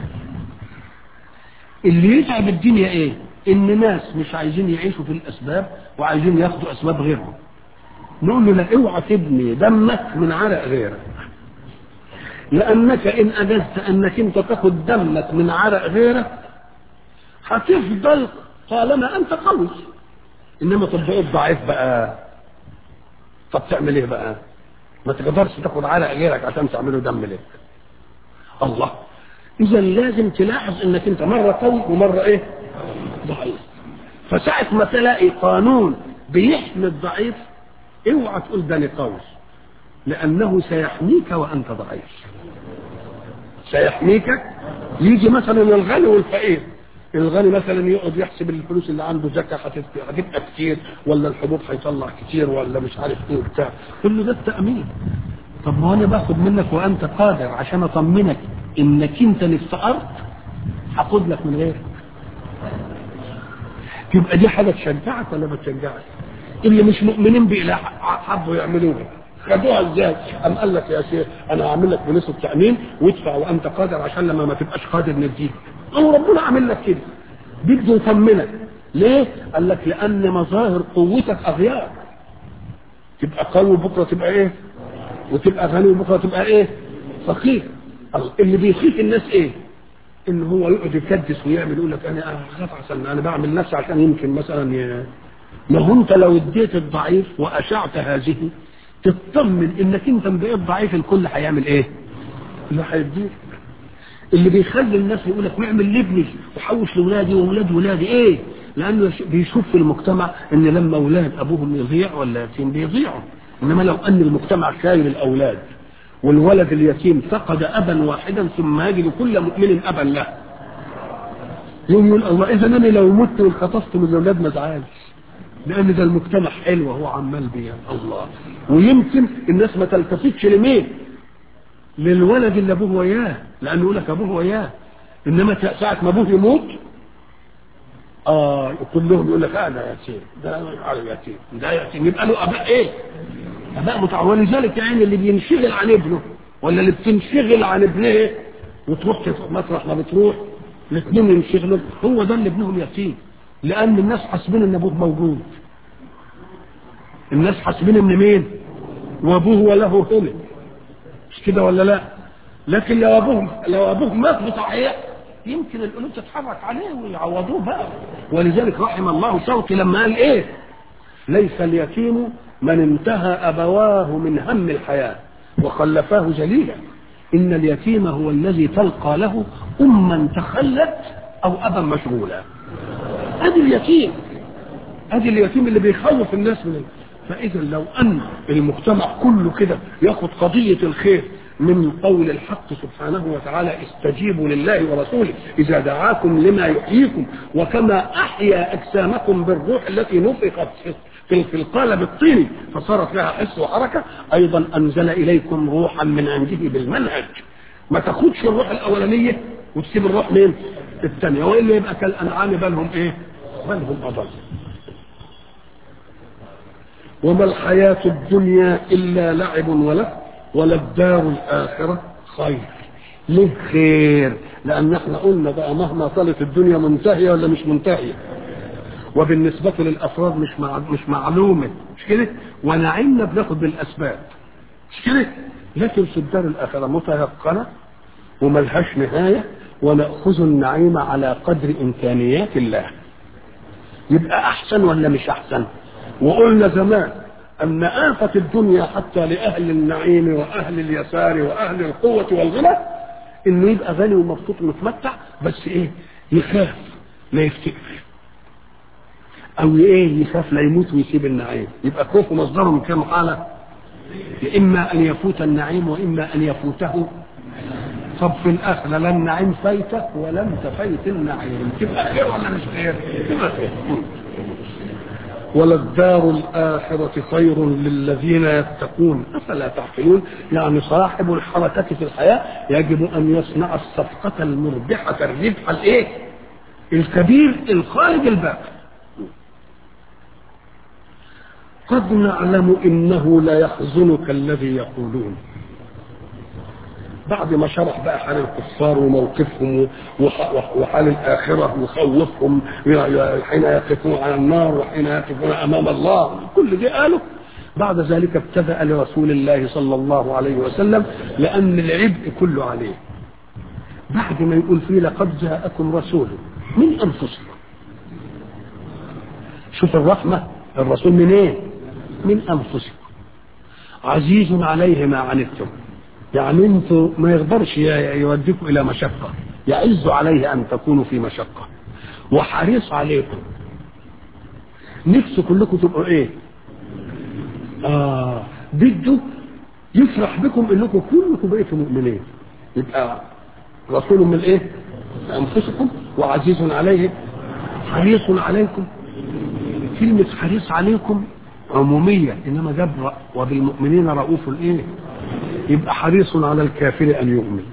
اللي يتعب الدنيا ايه ان ناس مش عايزين يعيشوا في الاسباب وعايزين ياخدوا اسباب غيرهم نقول له لا اوعى تبني دمك من عرق غيرك لانك ان اجزت انك انت تاخد دمك من عرق غيرك هتفضل طالما انت قوي انما طب بقيت ضعيف بقى طب تعمل ايه بقى ما تقدرش تاخد عرق غيرك عشان تعمله دم لك الله اذا لازم تلاحظ انك انت مره قوي ومره ايه ضعيف فساعة ما تلاقي قانون بيحمي الضعيف اوعى تقول ده قوي لانه سيحميك وانت ضعيف سيحميك يجي مثلا الغني والفقير الغني مثلا يقعد يحسب الفلوس اللي عنده زكاه هتبقى كتير ولا الحبوب هيطلع كتير ولا مش عارف ايه وبتاع كل ده التامين طب ما انا باخد منك وانت قادر عشان اطمنك انك انت اللي افتقرت هاخد لك من غيرك تبقى دي حاجه تشجعك ولا ما تشجعك اللي مش مؤمنين بإله حبوا يعملوها خدوها ازاي؟ قام قال لك يا شيخ انا هعمل لك بنصف تامين وادفع وانت قادر عشان لما ما تبقاش قادر نديك. قام ربنا عامل لك كده. بده يطمنك. ليه؟ قال لك لان مظاهر قوتك اغيار. تبقى قوي بكره تبقى ايه؟ وتبقى غني بكره تبقى ايه؟ فقير. اللي بيخيف الناس ايه؟ ان هو يقعد يكدس ويعمل يقول لك انا اخاف عشان انا بعمل نفسي عشان يمكن مثلا ي... ما هو انت لو اديت الضعيف واشعت هذه تطمن انك انت بقيت ضعيف الكل هيعمل ايه؟ اللي هيديك اللي بيخلي الناس يقول لك واعمل لابني وحوش لاولادي واولاد ولادي ايه؟ لانه بيشوف في المجتمع ان لما اولاد ابوهم يضيع ولا يتيم بيضيعوا انما لو ان المجتمع شايل الاولاد والولد اليتيم فقد ابا واحدا ثم يجد كل مؤمن ابا له يوم يقول الله اذا انا لو مت وانخطفت من الاولاد ما ازعلش لان ده المجتمع حلو وهو عمال بيها الله ويمكن الناس ما تلتفتش لمين للولد اللي ابوه وياه لانه يقول لك ابوه وياه انما ساعه ما ابوه يموت اه كلهم يقول لك انا يتيم ده على يتيم ده يتيم يبقى له اباء ايه؟ اباء متع ولذلك يعني اللي بينشغل عن ابنه ولا اللي بتنشغل عن ابنه وتروح مطرح ما بتروح الاثنين ينشغلوا هو ده اللي ابنهم يتيم لان الناس حاسبين ان ابوه موجود الناس حاسبين ان مين وابوه وله هنا مش كده ولا لا لكن لو ابوه لو ابوه مات بصحيح يمكن القلوب تتحرك عليه ويعوضوه بقى ولذلك رحم الله شوقي لما قال ايه ليس اليتيم من انتهى ابواه من هم الحياه وخلفاه جليلا ان اليتيم هو الذي تلقى له اما تخلت او ابا مشغولا ادي اليتيم ادي اليتيم اللي بيخوف الناس من فاذا لو ان المجتمع كله كده ياخد قضيه الخير من قول الحق سبحانه وتعالى استجيبوا لله ورسوله اذا دعاكم لما يحييكم وكما احيا اجسامكم بالروح التي نفخت في في القالب الطيني فصارت لها حس وحركه ايضا انزل اليكم روحا من عنده بالمنهج ما تاخدش الروح الاولانيه وتسيب الروح مين؟ الثانيه والا يبقى كالانعام بل هم ايه؟ بل هم اضل وما الحياة الدنيا إلا لعب وله وللدار الآخرة خير ليه خير لأن احنا قلنا بقى مهما طالت الدنيا منتهية ولا مش منتهية وبالنسبة للأفراد مش مع... مش معلومة مش كده ونعيمنا بناخد بالأسباب مش كده لكن في الدار الآخرة متيقنة وملهاش نهاية ونأخذ النعيم على قدر إمكانيات الله يبقى أحسن ولا مش أحسن وقلنا زمان أن آفة الدنيا حتى لأهل النعيم وأهل اليسار وأهل القوة والغنى إنه يبقى غني ومبسوط ومتمتع بس إيه يخاف لا يفتكر أو إيه يخاف لا يموت ويسيب النعيم يبقى خوفه مصدره من كام حالة إما أن يفوت النعيم وإما أن يفوته طب في الآخرة لا النعيم فايتك ولا أنت فايت النعيم تبقى خير ولا مش خير؟ تبقى خير وللدار الآخرة خير للذين يتقون أفلا تعقلون يعني صاحب الحركة في الحياة يجب أن يصنع الصفقة المربحة الربح الإيه؟ الكبير الخارج الباب قد نعلم إنه لا يحزنك الذي يقولون بعد ما شرح بقى حال الكفار وموقفهم وحال الآخرة وخوفهم حين يقفون على النار وحين يقفون أمام الله كل دي قالوا بعد ذلك ابتدأ لرسول الله صلى الله عليه وسلم لأن العبء كله عليه بعد ما يقول فيه لقد جاءكم رسول من أنفسكم شوف الرحمة الرسول من ايه من أنفسكم عزيز عليه ما عنتم يعني انتوا ما يقدرش يوديكم إلى مشقة يعز عليه أن تكونوا في مشقة وحريص عليكم نفسه كلكم تبقوا ايه اه بده يفرح بكم انكم كلكم بقيتوا مؤمنين يبقى رسول من ايه انفسكم وعزيز عليه حريص عليكم كلمة حريص عليكم عمومية انما جاب وبالمؤمنين رؤوف ايه يبقى حريص على الكافر ان يؤمن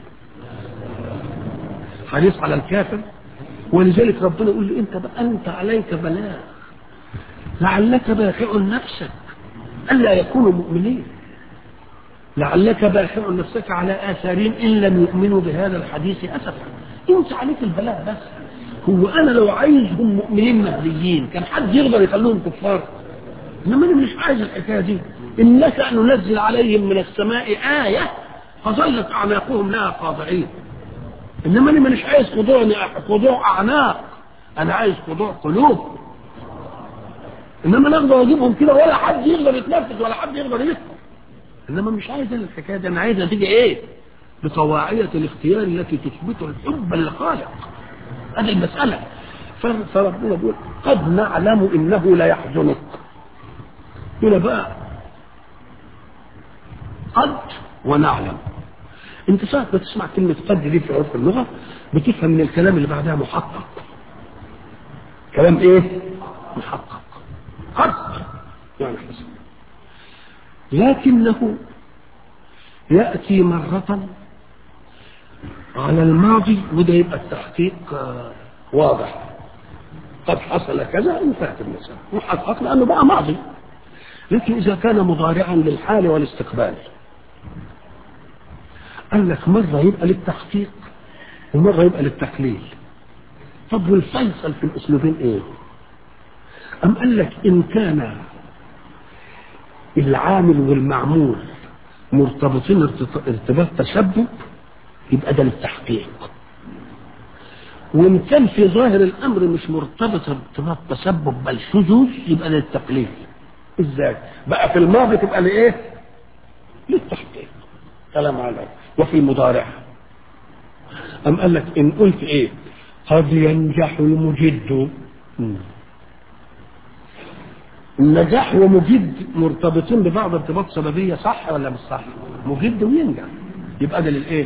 حريص على الكافر ولذلك ربنا يقول له انت بقى انت عليك بلاغ لعلك باخع نفسك الا يكونوا مؤمنين لعلك باخع نفسك على اثارهم ان لم يؤمنوا بهذا الحديث اسفا انت عليك البلاغ بس هو انا لو عايزهم مؤمنين مهديين كان حد يقدر يخليهم كفار انما انا مش عايز الحكايه دي انك ان ننزل عليهم من السماء ايه فظلت اعناقهم لها خاضعين انما انا مش عايز خضوع خضوع اعناق انا عايز خضوع قلوب انما انا اقدر اجيبهم كده ولا حد يقدر يتنفذ ولا حد يقدر يفهم انما مش عايز انا الحكايه دي انا عايزها تيجي ايه بطواعية الاختيار التي تثبت الحب للخالق هذه المسألة فربنا بيقول قد نعلم انه لا يحزنك هنا بقى قد ونعلم انت ساعة ما تسمع كلمة قد دي في عرف اللغة بتفهم من الكلام اللي بعدها محقق كلام ايه محقق قد يعني حسن لكنه يأتي مرة على الماضي وده يبقى التحقيق واضح قد حصل كذا انتهت المسألة محقق لأنه بقى ماضي لكن إذا كان مضارعا للحال والاستقبال قال لك مرة يبقى للتحقيق ومرة يبقى للتقليل طب والفيصل في الأسلوبين إيه؟ أم قال لك إن كان العامل والمعمول مرتبطين ارتباط تشبب يبقى ده للتحقيق وإن كان في ظاهر الأمر مش مرتبط ارتباط تسبب بل شذوذ يبقى للتقليل ازاي بقى في الماضي تبقى لايه للتحقيق كلام على وفي المضارع أم قال لك إن قلت إيه قد ينجح المجد النجاح ومجد مرتبطين ببعض ارتباط سببية صح ولا مش صح مجد وينجح يبقى ده للإيه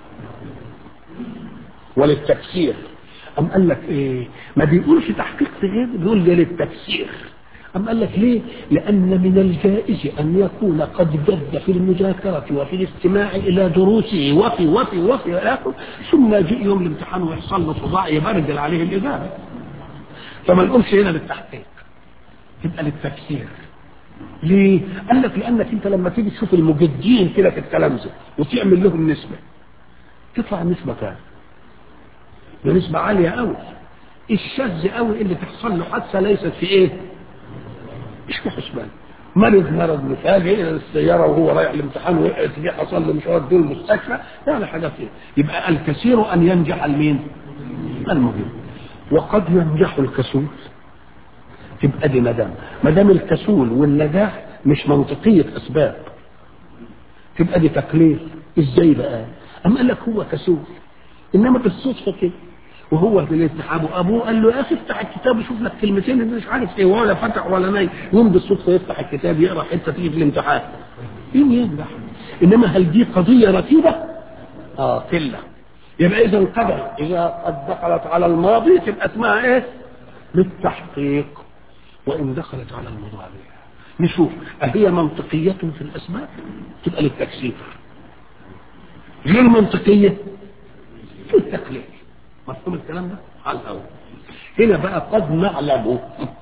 وللتفسير أم قال لك إيه ما بيقولش تحقيق في غير بيقول ده للتفسير أم قال لك ليه؟ لأن من الجائز أن يكون قد جد في المذاكرة وفي الاستماع إلى دروسه وفي وفي وفي وآخر ثم يجي يوم الامتحان ويحصل له صداع يبرجل عليه الإجابة فما نقولش هنا للتحقيق تبقى للتفسير ليه؟ قال لك لأنك أنت لما تيجي تشوف المجدين كده في التلامذة وتعمل لهم نسبة تطلع النسبة كام؟ نسبة عالية قوي الشاذ قوي اللي تحصل له حادثة ليست في إيه؟ مش في حسبان مرض مرض مفاجئ السياره وهو رايح الامتحان وقعت فيه حصل له مش هوديه المستشفى يعني حاجات ايه يبقى الكثير ان ينجح المين؟ المهم وقد ينجح الكسول تبقى دي مدام ما دام الكسول والنجاح مش منطقيه اسباب تبقى دي تقليل ازاي بقى؟ اما قال لك هو كسول انما بالصدفه كده وهو في الامتحان وابوه قال له يا اخي افتح الكتاب وشوف لك كلمتين انت مش عارف ايه ولا فتح ولا نايم يوم بالصدفه يفتح الكتاب يقرا حته تيجي في الامتحان يوم ينجح انما هل دي قضيه رتيبه؟ اه قله يبقى اذا القدر اذا قد دخلت على الماضي تبقى اسمها ايه؟ للتحقيق وان دخلت على المضارع نشوف أهي منطقية في الأسباب تبقى للتكسير غير منطقية في التقليل مفهوم الكلام ده على الأول هنا بقى قد نعلم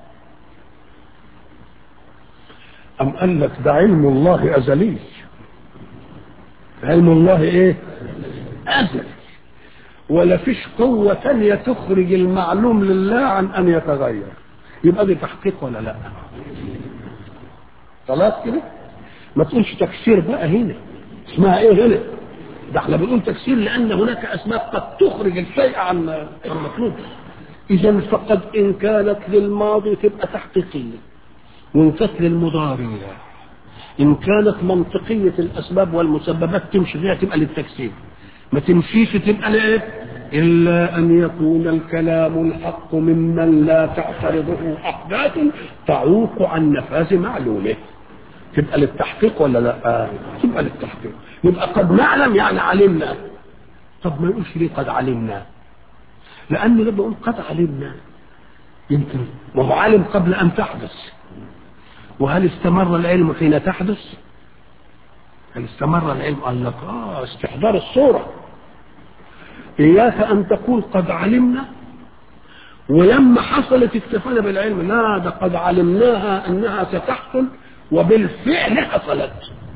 أم قال لك ده علم الله أزلي علم الله إيه أزلي ولا فيش قوة تانية تخرج المعلوم لله عن أن يتغير يبقى دي تحقيق ولا لا خلاص كده ما تقولش تكسير بقى هنا اسمها ايه هنا ده احنا بنقول تكسير لان هناك اسماء قد تخرج الشيء عن المطلوب اذا فقد ان كانت للماضي تبقى تحقيقيه وان كانت للمضارع ان كانت منطقيه الاسباب والمسببات تمشي فيها تبقى للتكسير ما تمشيش تبقى لايه الا ان يكون الكلام الحق ممن لا تعترضه احداث تعوق عن نفاذ معلومه تبقى للتحقيق ولا لا آه. تبقى للتحقيق يبقى قد نعلم يعني علمنا طب ما يقولش ليه قد علمنا لان لما يقول قد علمنا يمكن ما هو علم قبل ان تحدث وهل استمر العلم حين تحدث هل استمر العلم قال لك اه استحضار الصوره اياك ان تقول قد علمنا ولما حصلت اكتفينا بالعلم لا ده قد علمناها انها ستحصل وبالفعل حصلت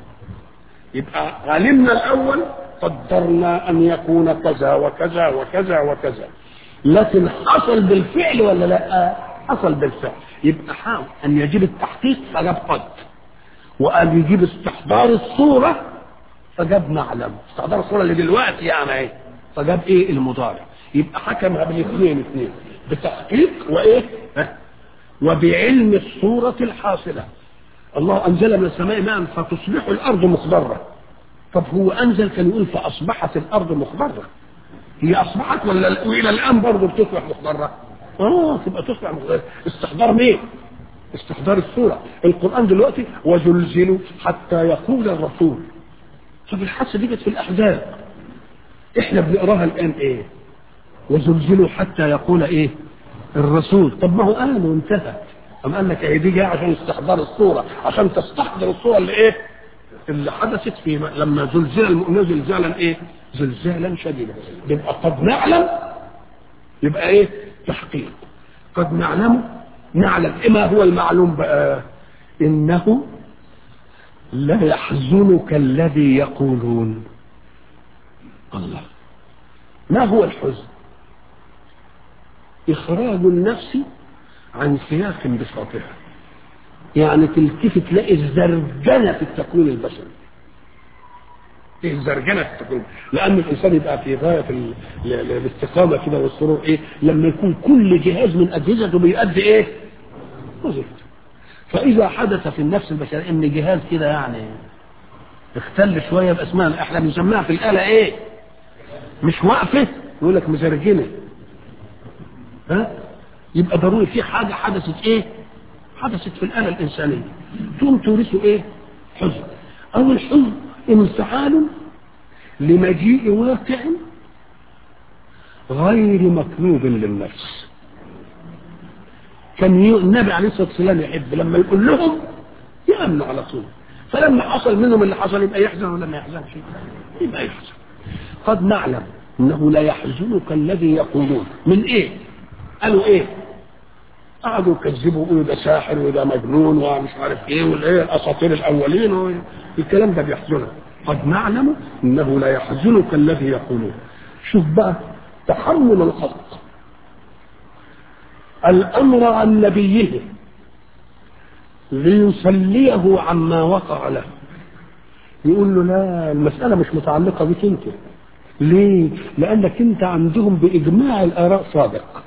يبقى علمنا الاول قدرنا ان يكون كذا وكذا وكذا وكذا لكن حصل بالفعل ولا لا حصل بالفعل يبقى حاول ان يجيب التحقيق فجاب قد وان يجيب استحضار الصوره فجاب نعلم استحضار الصوره اللي دلوقتي يعني ايه فجاب ايه المضارع يبقى حكمها بالاثنين اثنين بتحقيق وايه ها؟ وبعلم الصوره الحاصله الله انزل من السماء ماء فتصبح الارض مخضره طب هو انزل كان يقول فاصبحت الارض مخضره هي اصبحت ولا والى الان برضه بتصبح مخضره اه تبقى تصبح مخضره استحضار مين استحضار الصوره القران دلوقتي وزلزلوا حتى يقول الرسول طب الحادثه دي جت في الاحزاب احنا بنقراها الان ايه وزلزلوا حتى يقول ايه الرسول طب ما هو قال وانتهت أم قال لك ايه دي جايه عشان استحضار الصوره عشان تستحضر الصوره اللي ايه اللي حدثت في لما زلزل المؤمنين زلزالا ايه زلزالا شديدا يبقى قد نعلم يبقى ايه تحقيق قد نعلم نعلم إيه ما هو المعلوم بقى انه لا يحزنك الذي يقولون الله ما هو الحزن اخراج النفس عن سياق بساطها يعني تلتفت تلاقي الزرجنة في التكوين البشري ايه الزرجنة في التكوين لأن الإنسان يبقى في غاية ال- ال- ال- الاستقامة كده والسرور ايه لما يكون كل جهاز من أجهزته بيؤدي ايه وظيفته فإذا حدث في النفس البشرية إن جهاز كده يعني اختل شوية بأسماء احنا بنسميها في الآلة ايه مش واقفة يقول لك مزرجنة ها يبقى ضروري في حاجة حدثت ايه حدثت في الآلة الإنسانية تقوم تورثه ايه حزن أو الحزن انفعال لمجيء واقع غير مطلوب للنفس كان ي- النبي عليه الصلاة والسلام يحب لما يقول لهم يأمنوا على طول فلما حصل منهم اللي حصل يبقى يحزن ولا ما يحزنش يبقى يحزن قد نعلم انه لا يحزنك الذي يقولون من ايه قالوا ايه قعدوا يكذبوا يقولوا ده ساحر وده مجنون ومش عارف ايه والايه الاساطير الاولين و- الكلام ده بيحزنك قد نعلم انه لا يحزنك الذي يقولون شوف بقى تحمل الحق الامر عن نبيه ليصليه عما وقع له يقول له لا المسألة مش متعلقة بك انت ليه؟ لأنك انت عندهم بإجماع الآراء صادق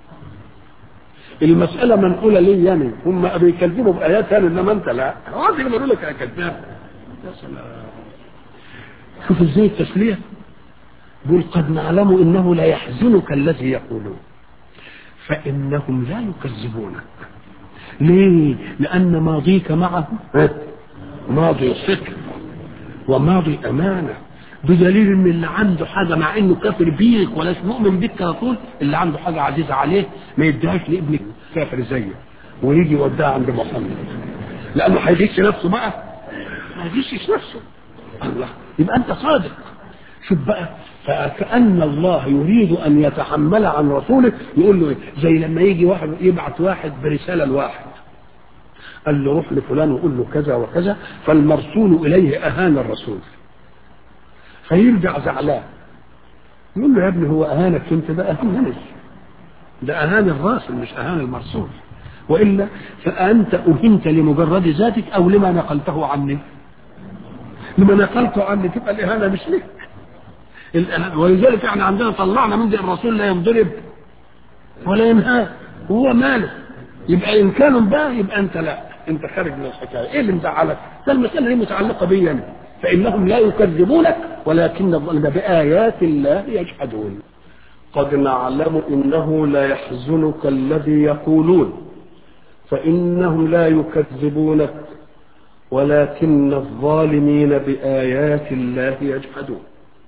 المسألة منقولة ليه يعني هم بيكذبوا بآيات ثانية إنما أنت لا هو اللي بيقول لك يا كذاب يا سلام شوف ازاي التسلية بيقول قد نعلم انه لا يحزنك الذي يقولون فانهم لا يكذبونك ليه لان ماضيك معه ماضي صدق وماضي امانه بدليل ان اللي عنده حاجه مع انه كافر بيك ولا مؤمن بيك على طول اللي عنده حاجه عزيزه عليه ما يديهاش لابنك كافر زيه ويجي يوديها عند محمد لانه هيغش نفسه بقى ما يغشش نفسه الله يبقى انت صادق شوف بقى فكأن الله يريد أن يتحمل عن رسوله يقول له إيه؟ زي لما يجي واحد يبعت واحد برسالة لواحد قال له روح لفلان وقول له كذا وكذا فالمرسول إليه أهان الرسول فيرجع زعلان يقول له يا ابني هو أهانك أنت ده أهانني ده أهان الراسل مش أهان المرسول وإلا فأنت أهنت لمجرد ذاتك أو لما نقلته عني لما نقلته عني تبقى الإهانة مش لك الإهانة ولذلك احنا عندنا طلعنا من دي الرسول لا ينضرب ولا ينهى هو ماله يبقى إن كانوا بقى يبقى أنت لا أنت خارج من الحكاية إيه اللي مزعلك؟ ده المسألة دي متعلقة بي أنا فإنهم لا يكذبونك ولكن الظالم بآيات الله يجحدون قد نعلم إنه لا يحزنك الذي يقولون فإنهم لا يكذبونك ولكن الظالمين بآيات الله يجحدون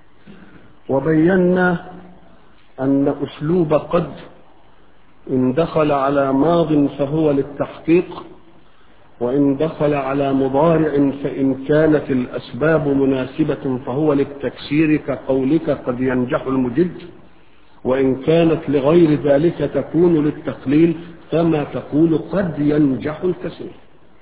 وبينا أن أسلوب قد إن دخل على ماض فهو للتحقيق وإن دخل على مضارع فإن كانت الأسباب مناسبة فهو للتكسير كقولك قد ينجح المجد وإن كانت لغير ذلك تكون للتقليل كما تقول قد ينجح الكثير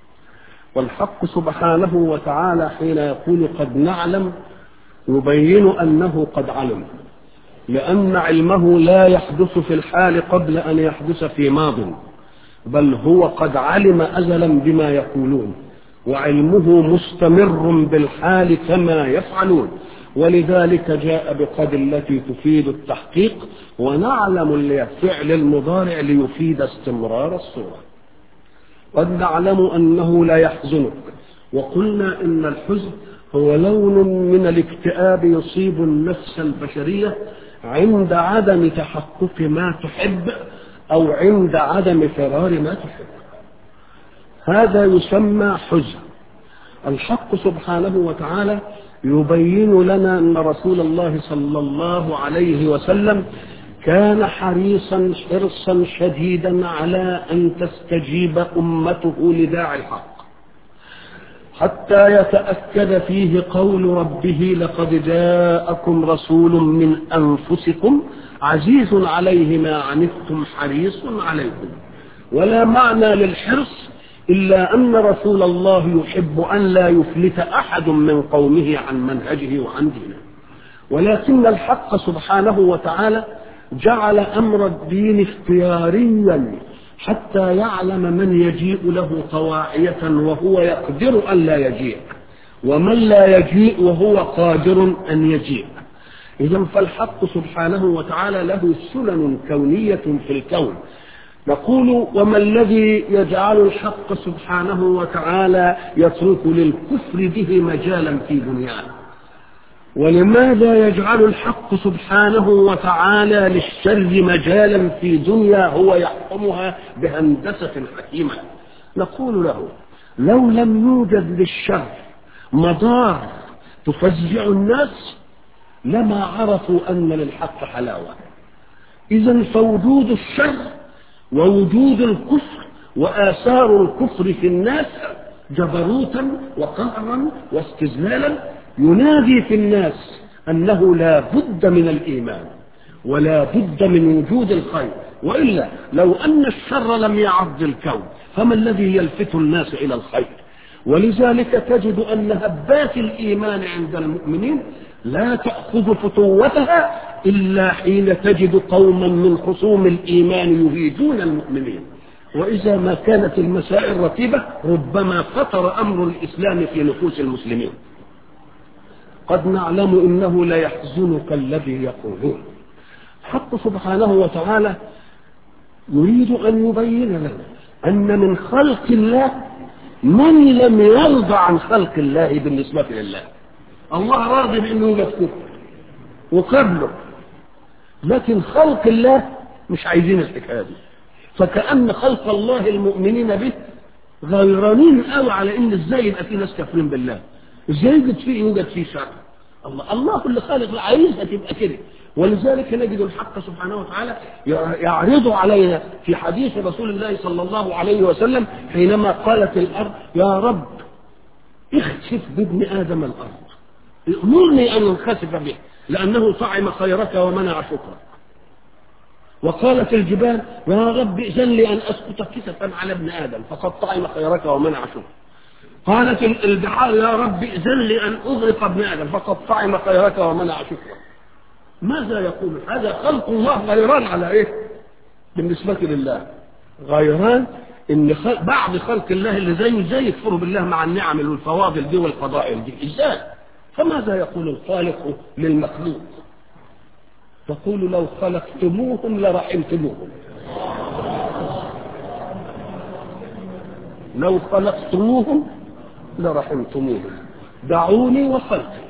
والحق سبحانه وتعالى حين يقول قد نعلم يبين أنه قد علم لأن علمه لا يحدث في الحال قبل أن يحدث في ماض بل هو قد علم أزلا بما يقولون وعلمه مستمر بالحال كما يفعلون ولذلك جاء بقد التي تفيد التحقيق ونعلم الفعل المضارع ليفيد استمرار الصورة قد نعلم أنه لا يحزنك وقلنا إن الحزن هو لون من الاكتئاب يصيب النفس البشرية عند عدم تحقق ما تحب أو عند عدم فرار ما تحب هذا يسمى حزن الحق سبحانه وتعالى يبين لنا أن رسول الله صلى الله عليه وسلم كان حريصا حرصا شديدا على أن تستجيب أمته لداعي الحق حتى يتأكد فيه قول ربه لقد جاءكم رسول من أنفسكم عزيز عليه ما عنتم حريص عليكم ولا معنى للحرص إلا أن رسول الله يحب أن لا يفلت أحد من قومه عن منهجه وعن دينه ولكن الحق سبحانه وتعالى جعل أمر الدين اختياريا حتى يعلم من يجيء له طواعية وهو يقدر أن لا يجيء ومن لا يجيء وهو قادر أن يجيء إذا فالحق سبحانه وتعالى له سنن كونية في الكون نقول وما الذي يجعل الحق سبحانه وتعالى يترك للكفر به مجالا في دنياه ولماذا يجعل الحق سبحانه وتعالى للشر مجالا في دنيا هو يحكمها بهندسة حكيمة نقول له لو لم يوجد للشر مضار تفزع الناس لما عرفوا أن للحق حلاوة إذا فوجود الشر ووجود الكفر وآثار الكفر في الناس جبروتا وقهرا واستذلالا ينادي في الناس أنه لا بد من الإيمان ولا بد من وجود الخير وإلا لو أن الشر لم يعض الكون فما الذي يلفت الناس إلى الخير ولذلك تجد أن هبات الإيمان عند المؤمنين لا تأخذ فتوتها إلا حين تجد قوما من خصوم الإيمان يهيجون المؤمنين وإذا ما كانت المسائل رتيبة ربما خطر أمر الإسلام في نفوس المسلمين قد نعلم إنه ليحزنك الذي يقولون حق سبحانه وتعالى يريد أن يبين لنا أن من خلق الله من لم يرضى عن خلق الله بالنسبة لله الله راضي بأنه يوجد كفر وقبله لكن خلق الله مش عايزين الحكايه دي فكأن خلق الله المؤمنين به غيرانين قوي على ان ازاي يبقى في ناس كافرين بالله ازاي يوجد فيه يوجد فيه شر الله الله اللي خالق عايزها تبقى كده ولذلك نجد الحق سبحانه وتعالى يعرض علينا في حديث رسول الله صلى الله عليه وسلم حينما قالت الارض يا رب اخسف بابن ادم الارض امرني ان انخسف به لانه طعم خيرك ومنع شكرك وقالت الجبال يا رب ائذن لي ان اسقط كسفا على ابن ادم فقد طعم خيرك ومنع شكرك قالت البحار يا رب ائذن لي ان اغرق ابن ادم فقد طعم خيرك ومنع شكرك ماذا يقول هذا خلق الله غيران على ايه بالنسبة لله غيران ان خلق بعض خلق الله اللي زيه ازاي يكفروا بالله مع النعم والفواضل دي والفضائل دي ازاي فماذا يقول الخالق للمخلوق تقول لو خلقتموهم لرحمتموهم لو خلقتموهم لرحمتموهم دعوني وخلقي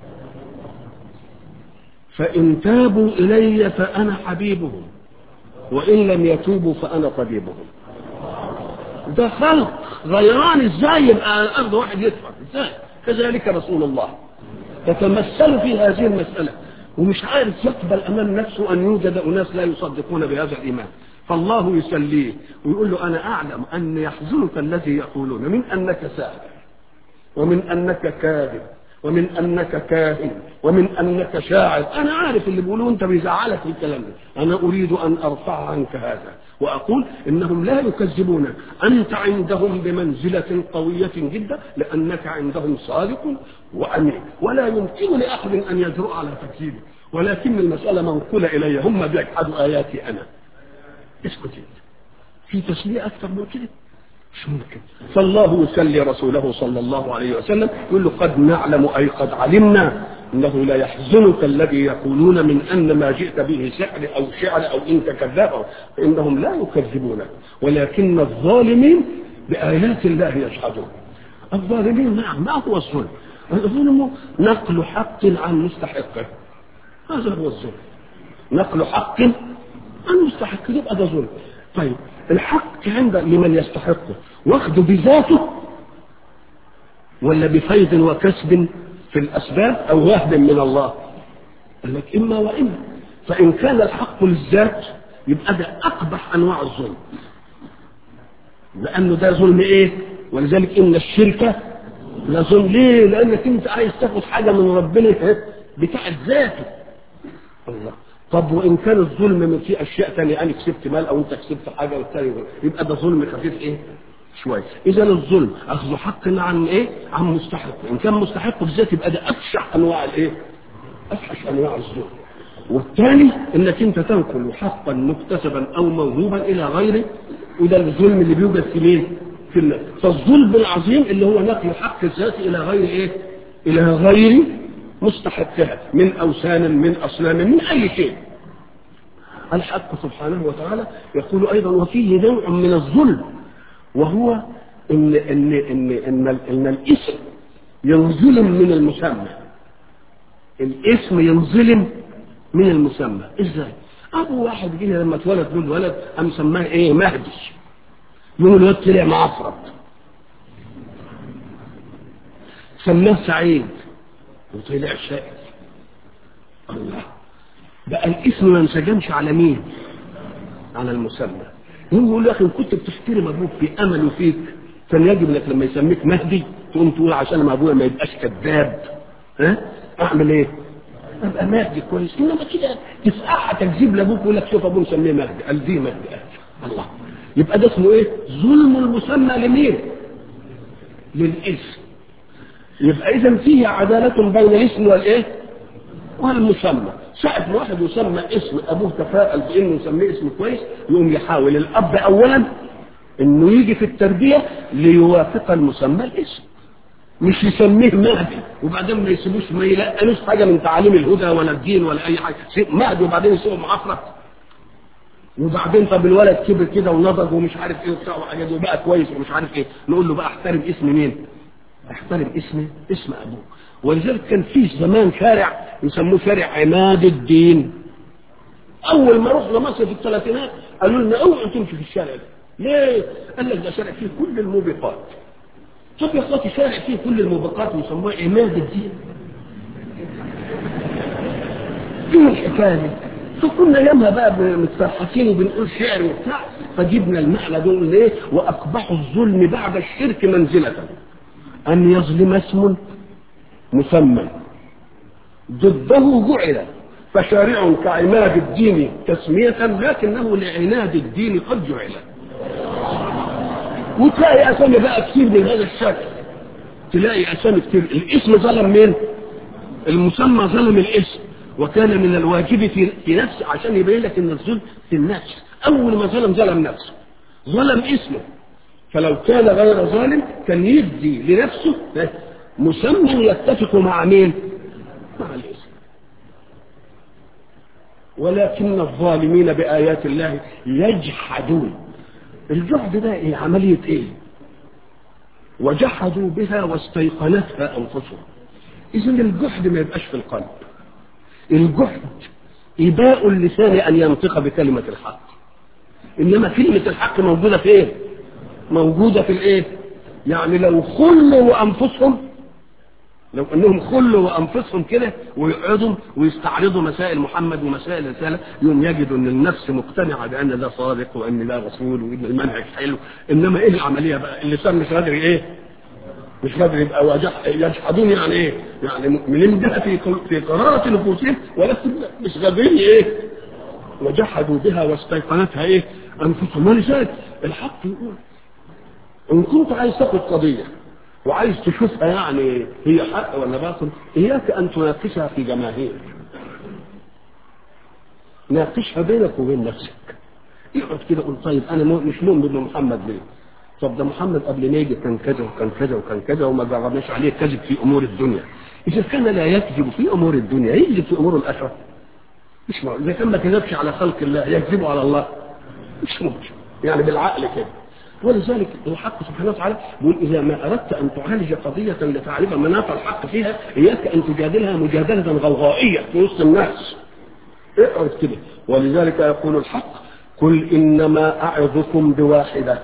فإن تابوا إلي فأنا حبيبهم وإن لم يتوبوا فأنا طبيبهم ده خلق غيران ازاي يبقى على الأرض واحد يدفع ازاي كذلك رسول الله يتمثل في هذه المسألة ومش عارف يقبل أمام نفسه أن يوجد أناس لا يصدقون بهذا الإيمان فالله يسليه ويقول له أنا أعلم أن يحزنك الذي يقولون من أنك ساحر ومن أنك كاذب ومن أنك كاهن ومن أنك شاعر أنا عارف اللي بيقولوه أنت بيزعلك في الكلام ده أنا أريد أن أرفع عنك هذا وأقول إنهم لا يكذبونك أنت عندهم بمنزلة قوية جدا لأنك عندهم صادق وأمين ولا يمكن لأحد أن يجرؤ على تكذيبك ولكن المسألة منقولة إلي هم بيجحدوا آياتي أنا اسكت في تسلية أكثر من كده مش ممكن فالله يسلي رسوله صلى الله عليه وسلم يقول له قد نعلم أي قد علمنا انه لا يحزنك الذي يقولون من ان ما جئت به سحر او شعر او انت كذاب فانهم لا يكذبونك ولكن الظالمين بايات الله يجحدون الظالمين نعم ما هو الظلم الظلم نقل حق عن مستحقه هذا هو الظلم نقل حق عن مستحقه يبقى ده ظلم طيب الحق عند لمن يستحقه واخده بذاته ولا بفيض وكسب في الأسباب أو وهب من الله قال لك إما وإما فإن كان الحق للذات يبقى ده أقبح أنواع الظلم لأنه ده ظلم إيه ولذلك إن الشركة لظلم ليه لأنك أنت عايز تاخد حاجة من ربنا بتاعت ذاته الله طب وإن كان الظلم من في أشياء تانية أنا كسبت مال أو أنت كسبت حاجة والتاني يبقى ده ظلم خفيف إيه شوية إذا الظلم أخذ حق عن إيه عن مستحق إن كان مستحق بالذات يبقى ده أفشح أنواع الإيه أفحش أنواع الظلم والثاني انك انت تنقل حقا مكتسبا او موهوبا الى غيره وده الظلم اللي بيوجد في مين؟ في الناس فالظلم العظيم اللي هو نقل حق الذات الى غير ايه؟ الى غير مستحقها من اوثان من اصنام من اي شيء الحق سبحانه وتعالى يقول ايضا وفيه نوع من الظلم وهو ان ان ان ان, إن الاسم ينظلم من المسمى الاسم ينظلم من المسمى ازاي ابو واحد جه لما اتولد له الولد قام سماه ايه مهدي يوم الولد طلع معفرط سماه سعيد وطلع شقي الله بقى الاسم ما انسجمش على مين على المسمى يقوم يقول له يا اخي كنت بتحترم ابوك في امله فيك كان يجب انك لما يسميك مهدي تقوم تقول عشان ما ابويا ما يبقاش كذاب ها اعمل ايه ابقى مهدي كويس انما كده تسقعها تكذيب لابوك يقول لك شوف ابوه مسميه مهدي قال دي مهدي قال الله يبقى ده اسمه ايه ظلم المسمى لمين للاسم يبقى اذا فيه عداله بين الاسم والايه والمسمى ساعة ما واحد يسمى اسم ابوه تفاءل بانه يسميه اسم كويس يقوم يحاول الاب اولا انه يجي في التربيه ليوافق المسمى الاسم مش يسميه مهدي وبعدين ما يسيبوش ما يلقنوش حاجه من تعاليم الهدى ولا الدين ولا اي حاجه مهدي وبعدين يسيبه معفرت وبعدين طب الولد كبر كده ونضج ومش عارف ايه وبتاع وحاجات وبقى كويس ومش عارف ايه نقول له بقى احترم اسم مين؟ احترم اسم اسم ابوه ولذلك كان في زمان شارع يسموه شارع عماد الدين اول ما رحنا مصر في الثلاثينات قالوا لنا اوعوا تمشوا في الشارع ده ليه؟ قال لك ده شارع فيه كل الموبقات طب يا اخواتي شارع فيه كل الموبقات ويسموه عماد الدين ايه الحكايه دي؟ فكنا ياما بقى متفرحتين وبنقول شعر وبتاع فجبنا المعنى دول ليه؟ واقبحوا الظلم بعد الشرك منزله ان يظلم اسم مسمى ضده جعل فشارع كعماد الدين تسمية لكنه لعناد الدين قد جعل وتلاقي اسامي بقى كتير من هذا الشكل تلاقي اسامي كتير الاسم ظلم مين المسمى ظلم الاسم وكان من الواجب في, في نفسه عشان يبين لك ان الظلم في النفس اول ما ظلم ظلم نفسه ظلم اسمه فلو كان غير ظالم كان يدي لنفسه مسمى يتفق مع مين مع الاسم ولكن الظالمين بآيات الله يجحدون الجحد ده ايه عملية ايه وجحدوا بها واستيقنتها انفسهم اذا الجحد ما يبقاش في القلب الجحد إباء اللسان أن ينطق بكلمة الحق إنما كلمة الحق موجودة في إيه؟ موجودة في الإيه؟ يعني لو خلوا أنفسهم لو أنهم خلوا أنفسهم كده ويقعدوا ويستعرضوا مسائل محمد ومسائل الرسالة يوم يجدوا أن النفس مقتنعة بأن ده صادق وأن ده رسول وأن المنهج حلو إنما إيه العملية بقى؟ اللسان مش قادر إيه؟ مش قادر يبقى وجح يجحدون يعني ايه؟ يعني مؤمنين بها في في قرارة نفوسهم ولكن مش قادرين ايه؟ وجحدوا بها واستيقنتها ايه؟ انفسهم ولذلك الحق يقول ان كنت عايز تاخد قضية وعايز تشوفها يعني هي حق ولا باطل اياك ان تناقشها في جماهير ناقشها بينك وبين نفسك اقعد كده قول طيب انا مش مؤمن بمحمد ليه؟ طب ده محمد قبل ما يجي كان كذا وكان كذا وكان كذا وما جربناش عليه كذب في امور الدنيا اذا كان لا يكذب في امور الدنيا يكذب في امور الاخره مش معقول اذا كان ما كذبش على خلق الله يكذب على الله مش ممكن يعني بالعقل كده ولذلك الحق سبحانه وتعالى يقول اذا ما اردت ان تعالج قضيه لتعرف مناط الحق فيها اياك ان تجادلها مجادله غوغائيه في وسط الناس اقعد كده ولذلك يقول الحق قل انما اعظكم بواحده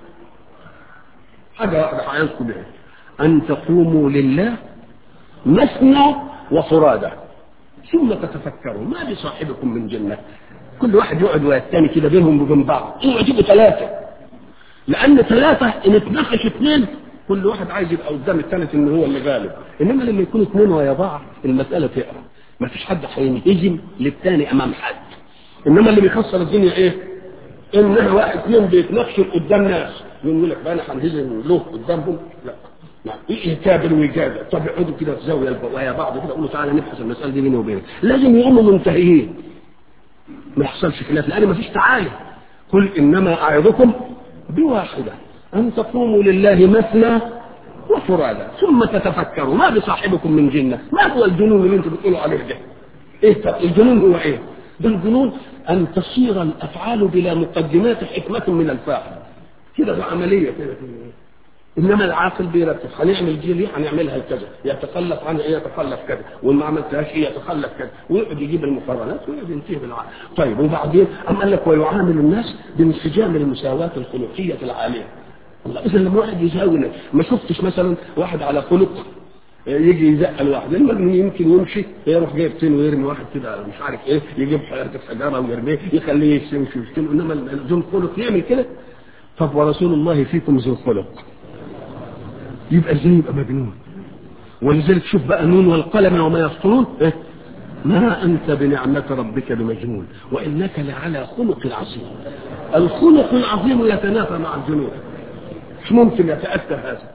حاجة واحدة هعيزكم بها أن تقوموا لله مثنى وفرادى ثم تتفكروا ما بصاحبكم من جنة كل واحد يقعد والتاني كده بينهم وبين بعض اوعوا تجيبوا ثلاثة لأن ثلاثة إن اتناقش اثنين كل واحد عايز يبقى قدام الثالث إن هو اللي غالب إنما لما يكون اثنين ويا بعض المسألة تقرا ما فيش حد هينهزم للثاني أمام حد إنما اللي بيخسر الدنيا إيه؟ إن واحد اثنين بيتناقشوا قدام ناس يقول لك بقى انا هنهزم له قدامهم لا لا يتابل ويجادل طب يقعدوا كده في زاويه ويا بعض كده يقولوا تعالى نبحث المساله دي بيني وبينك لازم يقوموا منتهيين ما يحصلش خلاف لان ما فيش تعالي قل انما اعظكم بواحده ان تقوموا لله مثنى وفرادى ثم تتفكروا ما بصاحبكم من جنه ما هو الجنون اللي انتم بتقولوا عليه ده ايه طب الجنون هو ايه ده الجنون ان تصير الافعال بلا مقدمات حكمه من الفاعل كده ده عملية كده انما العاقل بيرتب هنعمل دي ليه هنعملها كذا يتخلف عنها ايه يتخلف كذا وما عملتهاش ايه يتخلف كذا ويقعد يجيب المقارنات ويقعد ينتهي بالعقل طيب وبعدين ام قال لك ويعامل الناس بانسجام المساواه الخلقيه العاليه الله اذا لما واحد يساوي ما شفتش مثلا واحد على خلق يجي يزقل واحد لما يمكن يمشي يروح جايب طين ويرمي واحد كده مش عارف ايه يجيب حته حجاره ويرميه يخليه يمشي ويشتم انما ذو خلق يعمل كده طب ورسول الله فيكم ذو خلق يبقى ازاي يبقى مجنون ولذلك شوف بقى نون والقلم وما يسطرون إيه؟ ما انت بنعمة ربك بمجنون وانك لعلى خلق عظيم الخلق العظيم يتنافى مع الجنون مش ممكن يتأتى هذا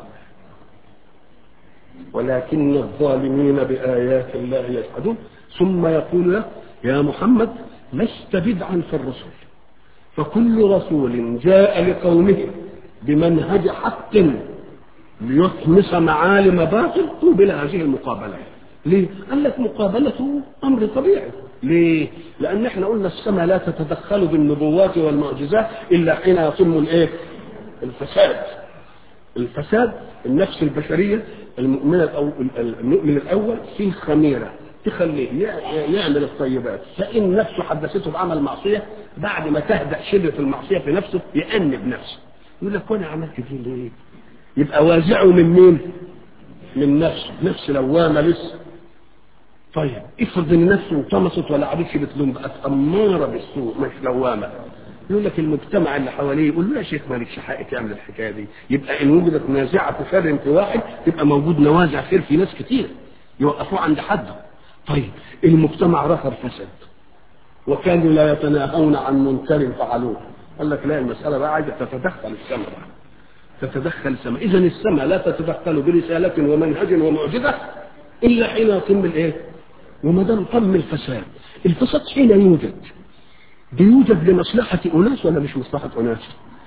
ولكن الظالمين بآيات الله يجحدون ثم يقول له يا محمد لست بدعا في الرسل فكل رسول جاء لقومه بمنهج حق ليطمس معالم باطل قوبل هذه المقابلة ليه؟ قال لك مقابلته أمر طبيعي ليه؟ لأن احنا قلنا السماء لا تتدخل بالنبوات والمعجزات إلا حين يتم الإيه؟ الفساد الفساد النفس البشرية المؤمن الأول, المؤمن الأول فيه خميرة تخليه يعمل الطيبات فإن نفسه حدثته بعمل معصية بعد ما تهدأ شدة المعصية في نفسه يأنب نفسه يقول لك وانا عملت دي ليه؟ يبقى وازعه من مين؟ من نفسه نفس لوامة لسه طيب افرض ان نفسه انطمست ولا عادتش بتلوم بقت اماره بالسوء مش لوامه يقول لك المجتمع اللي حواليه يقول له يا شيخ مالكش حق تعمل الحكايه دي يبقى ان وجدت نازعه شر في واحد تبقى موجود نوازع خير في ناس كتير يوقفوه عند حده طيب المجتمع رخر فسد وكانوا لا يتناهون عن منكر فعلوه قال لك لا المساله بقى عايزه تتدخل السماء بقى تتدخل السماء اذا السماء لا تتدخل برساله ومنهج ومعجزه الا حين يتم الايه وما دام تم الفساد الفساد حين يوجد بيوجد لمصلحة أناس ولا مش مصلحة أناس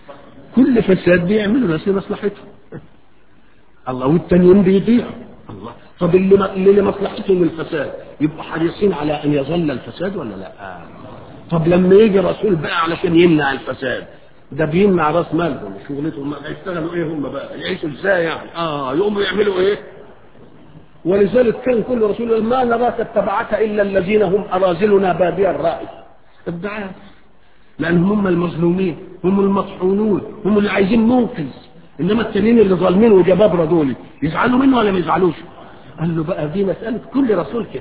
كل فساد بيعملوا ناس لمصلحتهم الله والتانيين بيضيعوا الله طب اللي اللي مصلحتهم الفساد يبقوا حريصين على ان يظل الفساد ولا لا؟ طب لما يجي رسول بقى علشان يمنع الفساد ده بيمنع راس مالهم شغلتهم هيشتغلوا ايه هم بقى؟ يعيشوا ازاي يعني؟ اه يقوموا يعملوا ايه؟ ولذلك كان كل رسول ما نراك اتبعك الا الذين هم اراذلنا بادي الراي الدعاء لان هم المظلومين هم المطحونون هم اللي عايزين منقذ انما التانيين اللي ظالمين وجبابره دول يزعلوا منه ولا ما يزعلوش؟ قال له بقى دي مساله كل رسول كده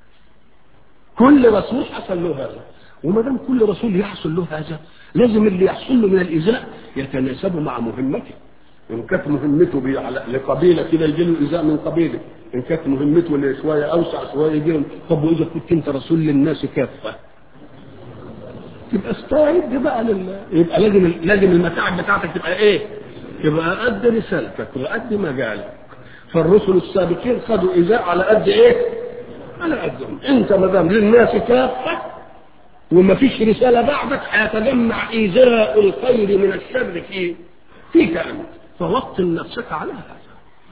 كل رسول حصل له هذا وما دام كل رسول يحصل له هذا لازم اللي يحصل له من الايذاء يتناسب مع مهمته ان كانت مهمته بي على لقبيله كده يجي له ايذاء من قبيله ان كانت مهمته اللي شويه اوسع شويه يجي له طب واذا كنت انت رسول للناس كافه تبقى استعد بقى لل... يبقى لازم لازم المتاعب بتاعتك تبقى ايه؟ تبقى قد رسالتك وقد مجالك فالرسل السابقين خدوا ايذاء على قد ايه؟ على قدهم انت ما دام للناس كافه وما فيش رساله بعدك هيتجمع ايذاء الخير من الشر في فيك انت فوطن نفسك على هذا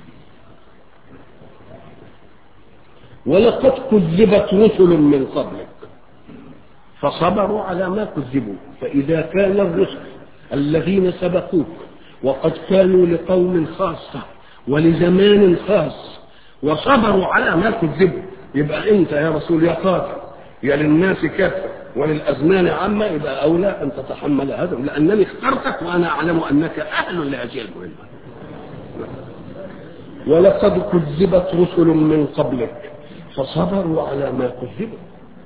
ولقد كذبت رسل من قبلك فصبروا على ما كذبوا فإذا كان الرسل الذين سبقوك وقد كانوا لقوم خاصة ولزمان خاص وصبروا على ما كذبوا يبقى أنت يا رسول يا قاتل يا للناس كافة وللأزمان عامة يبقى أولى أن تتحمل هذا لأنني اخترتك وأنا أعلم أنك أهل لهذه المهمة ولقد كذبت رسل من قبلك فصبروا على ما كذبوا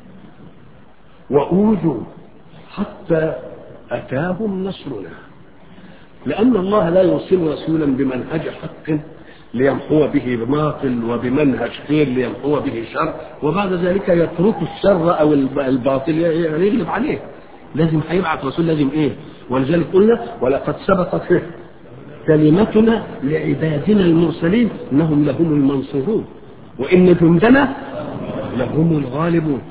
وأوذوا حتى أتاهم نصرنا لأن الله لا يرسل رسولا بمنهج حق ليمحو به باطل وبمنهج خير ليمحو به شر وبعد ذلك يترك الشر أو الباطل يعني يغلب عليه لازم هيبعث رسول لازم ايه ولذلك قلنا ولقد سبقت كلمتنا لعبادنا المرسلين انهم لهم المنصورون وان جندنا لهم الغالبون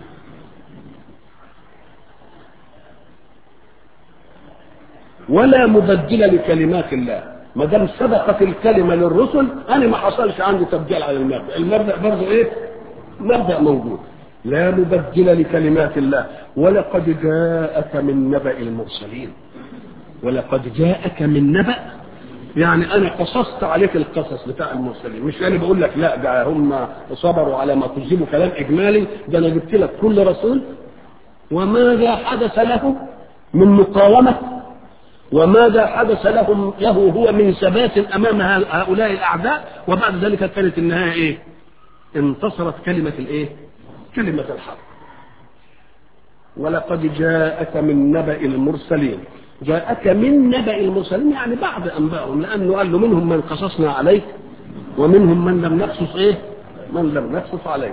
ولا مبدل لكلمات الله ما دام سبقت الكلمه للرسل انا ما حصلش عندي تبديل على المبدا المبدا برضه ايه مبدا موجود لا مبدل لكلمات الله ولقد جاءك من نبأ المرسلين ولقد جاءك من نبأ يعني انا قصصت عليك القصص بتاع المرسلين مش انا بقول لك لا ده هم صبروا على ما كذبوا كلام اجمالي ده انا جبت لك كل رسول وماذا حدث له من مقاومه وماذا حدث لهم له هو من ثبات امام هؤلاء الاعداء وبعد ذلك كانت النهايه ايه؟ انتصرت كلمه الايه؟ كلمه الحق. ولقد جاءك من نبأ المرسلين جاءك من نبأ المرسلين يعني بعد انبائهم لانه قال له منهم من قصصنا عليك ومنهم من لم نقصص ايه؟ من لم نقصص عليك.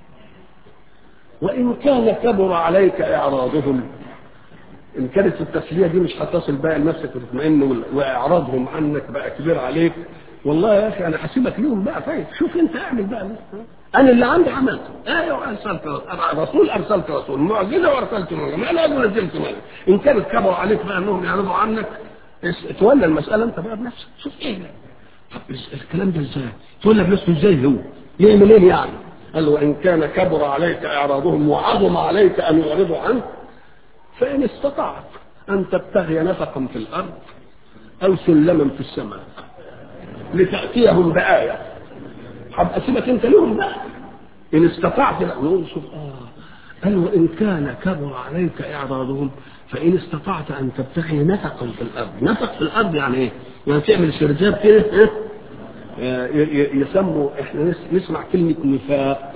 وان كان كبر عليك اعراضهم ان كانت التسليه دي مش هتصل بقى لنفسك وتطمئن واعراضهم عنك بقى كبير عليك والله يا اخي انا هسيبك ليهم بقى طيب شوف انت اعمل بقى انا اللي عندي عملته ايوه ارسلت رسول ارسلت رسول معجزه وارسلت معجزه ما لا نزلت مالك ان كانت كبروا عليك بقى انهم يعرضوا عنك تولى المساله انت بقى بنفسك شوف ايه طب الكلام ده ازاي؟ تولى بنفسه ازاي هو؟ يعمل ايه يعني؟ قال له ان كان كبر عليك اعراضهم وعظم عليك ان يعرضوا عنك فإن استطعت أن تبتغي نفقا في الأرض أو سلما في السماء لتأتيهم بآية هبقى سيبك أنت لهم بقى إن استطعت نقول شوف آه قال وإن كان كبر عليك إعراضهم فإن استطعت أن تبتغي نفقا في الأرض نفق في الأرض يعني إيه؟ يعني تعمل سرداب كده يسموا احنا نسمع كلمة نفاق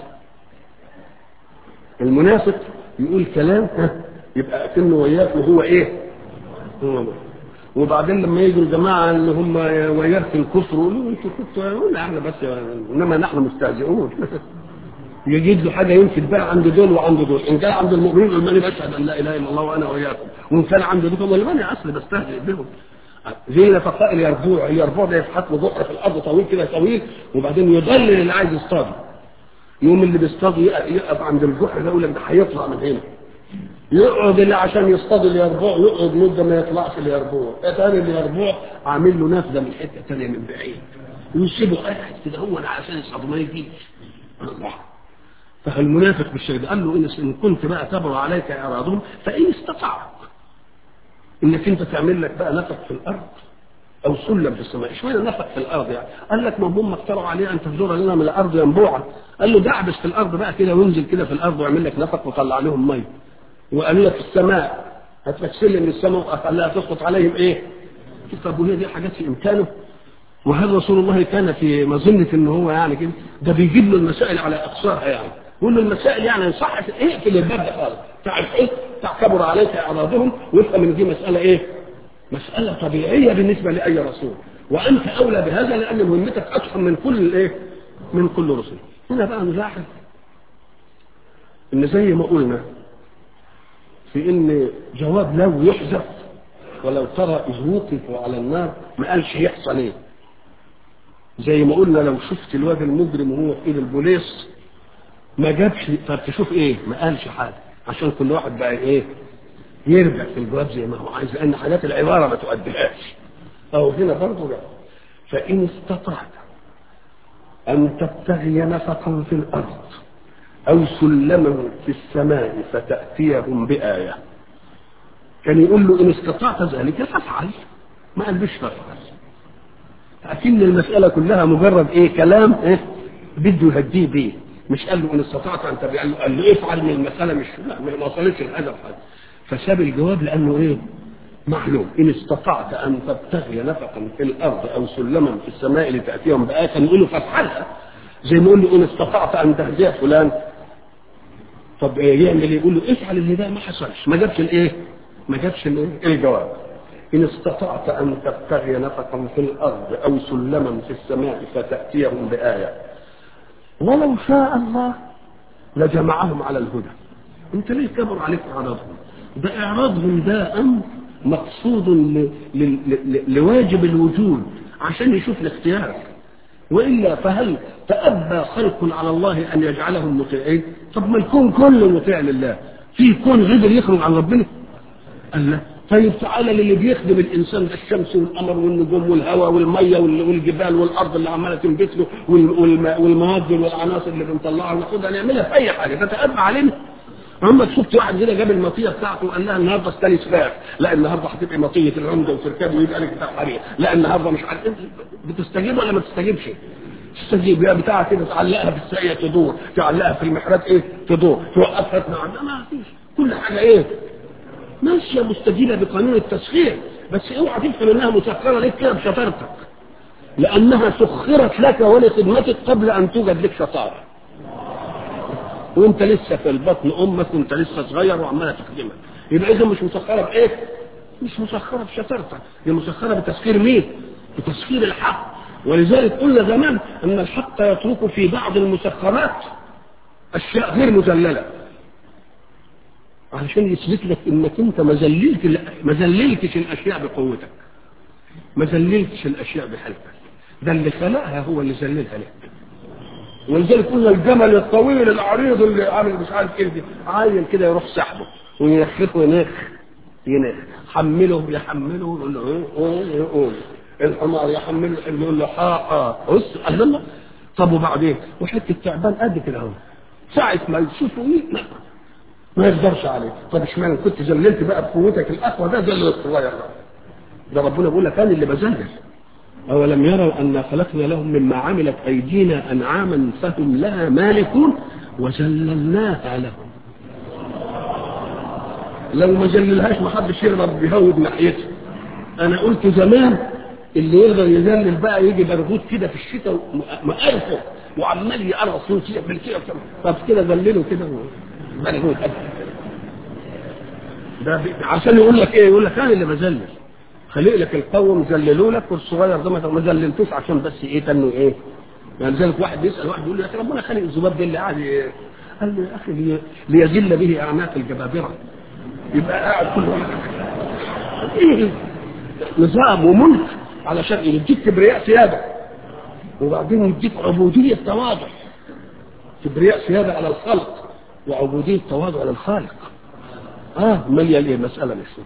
المنافق يقول كلام يبقى اكنه وياك وهو ايه؟ هو وبعدين لما يجوا الجماعه اللي هم وياك في الكفر يقولوا انتوا كنتوا يقول احنا بس انما نحن مستهزئون يجيب له حاجه ينفد بقى عند دول وعند دول ان كان عند المؤمنين يقول ماني بشهد ان لا اله الا الله وانا وياكم وان كان عند دول والله ماني اصل بستهزئ بهم زي نفقاء اليربوع اليربوع ده يفحط له بقره في الارض طويل كده طويل وبعدين يضلل اللي عايز يصطاد يوم اللي بيصطاد يقف عند الجحر ده يقول لك ده هيطلع من هنا يقعد اللي عشان يصطاد اليربوع يقعد مده ما يطلعش اليربوع اتاري اليربوع عامل له نافذه من حته ثانيه من بعيد ويسيبه قاعد كده هو عشان يصطاد ما يجيش الله فالمنافق بالشيء قال له إن كنت بقى تبر عليك إعراضهم فإن استطعت إنك أنت تعمل لك بقى نفق في الأرض أو سلم في السماء اشمعنى نفق في الأرض يعني قال لك ما هم اخترعوا عليه أن تفجر لنا من الأرض ينبوعا قال له دعبس في الأرض بقى كده وانزل كده في الأرض واعمل لك نفق وطلع عليهم مية وقالوا لك السماء هتفسر من السماء وخلاها تسقط عليهم إيه طب وهي دي حاجات في إمكانه وهل رسول الله كان في مظنة ان هو يعني كده ده بيجيب له المسائل على اقصاها يعني يقول له المسائل يعني صح اقفل الباب ده خالص تعرف ايه تعتبر عليك اعراضهم ويفهم ان دي مساله ايه مساله طبيعيه بالنسبه لاي رسول وانت اولى بهذا لان مهمتك اضخم من كل الايه من كل رسول هنا بقى نلاحظ ان زي ما قلنا في ان جواب لو يحذف ولو ترى اذ وقفوا على النار ما قالش يحصل ايه زي ما قلنا لو شفت الواد المجرم وهو في ايد البوليس ما جابش طب تشوف ايه ما قالش حاجه عشان كل واحد بقى ايه يرجع في الجواب زي ما هو عايز لان حاجات العباره ما تؤديهاش او هنا برضه لا فان استطعت ان تبتغي نفقا في الارض او سلما في السماء فتاتيهم بايه كان يقول له ان استطعت ذلك فافعل ما قالوش فافعل لكن المساله كلها مجرد ايه كلام ايه بده يهديه بيه مش قال له ان استطعت ان تبع قال له افعل من المساله مش لا ما وصلتش الهدف هذا فساب الجواب لانه ايه معلوم ان استطعت ان تبتغي نفقا في الارض او سلما في السماء لتاتيهم بايه كان يقول له فافعلها زي ما يقول له ان استطعت ان تهدي فلان طب إيه يعمل ايه يقول له افعل اللي ده ما حصلش ما جابش الايه ما جابش الايه الجواب ان استطعت ان تبتغي نفقا في الارض او سلما في السماء فتاتيهم بايه ولو شاء الله لجمعهم على الهدى انت ليه كبر عليك اعراضهم ده اعراضهم ده امر مقصود ل... ل... ل... لواجب الوجود عشان يشوف الاختيار والا فهل تأبى خلق على الله ان يجعلهم مطيعين طب ما الكون كله مطيع لله في كون قدر يخرج عن ربنا قال لا طيب تعالى للي بيخدم الانسان ده الشمس والقمر والنجوم والهواء والميه والجبال والارض اللي عماله تنبت له والمواد والعناصر اللي بنطلعها وناخدها نعملها في اي حاجه تتأبى علينا عمرك شفت واحد كده جاب المطيه بتاعته وقال لها النهارده استني سباق لا النهارده هتبقي مطيه العمده وتركبي ويبقى لك بتاع حرير لا النهارده مش عارف بتستجيب ولا ما تستجيبش؟ تستجيب يا بتاع كده تعلقها في الساقيه تدور تعلقها في المحراب ايه تدور توقفها تنعم لا ما فيش كل حاجه ايه ماشيه مستجيبه بقانون التسخير بس اوعى تفهم انها مسخره لك كده بشطارتك لانها سخرت لك ولخدمتك قبل ان توجد لك شطاره وانت لسه في البطن امك وانت لسه صغير وعماله تخدمك يبقى اذا مش مسخره بايه؟ مش مسخره بشطارتك هي مسخره بتسخير مين؟ بتسخير الحق ولذلك قلنا زمان ان الحق يترك في بعض المسخرات اشياء غير مذلله علشان يثبت لك انك انت ما ذللت ما ذللتش الاشياء بقوتك ما ذللتش الاشياء بحلفك ده اللي خلقها هو اللي ذللها لك ولذلك قلنا الجمل الطويل العريض اللي عامل مش عارف ايه عايل كده يروح سحبه وينخخه ينخ ينخ حمله يحمله يقول له ايه يقول الحمار يحمله يقول له حا حا بص قال الله طب وبعدين وحته تعبان قد كده اهو ساعة ما يشوفه ايه ما يقدرش عليه طب اشمعنى كنت ذللت بقى بقوتك الاقوى ده ذل الصغير ده ده ربنا بيقول لك انا اللي بذلل أولم يروا أن خلقنا لهم مما عملت أيدينا أنعاما فهم لها مالكون وذللناها لهم لو ما ذللهاش ما حدش يقدر بيهود ناحيتها أنا قلت زمان اللي يقدر يذلل بقى يجي برغوت كده في الشتاء مقرفه وعمال يقرص ويعمل كده طب كده ذلله كده برغوت ده عشان يقول لك ايه يقول لك انا اللي بذلل خلق لك القوم ذللوا لك والصغير ده ما ذللتوش عشان بس ايه تنه ايه يعني ذلك واحد بيسال واحد يقول له يا اخي ربنا خلق الذباب ده اللي قاعد قال له يا اخي لي ليذل به اعناق الجبابره يبقى قاعد كل واحد ايه نظام وملك علشان يديك كبرياء سياده وبعدين يديك عبوديه تواضع كبرياء سياده على الخلق وعبوديه تواضع للخالق اه ماليه الايه مساله مش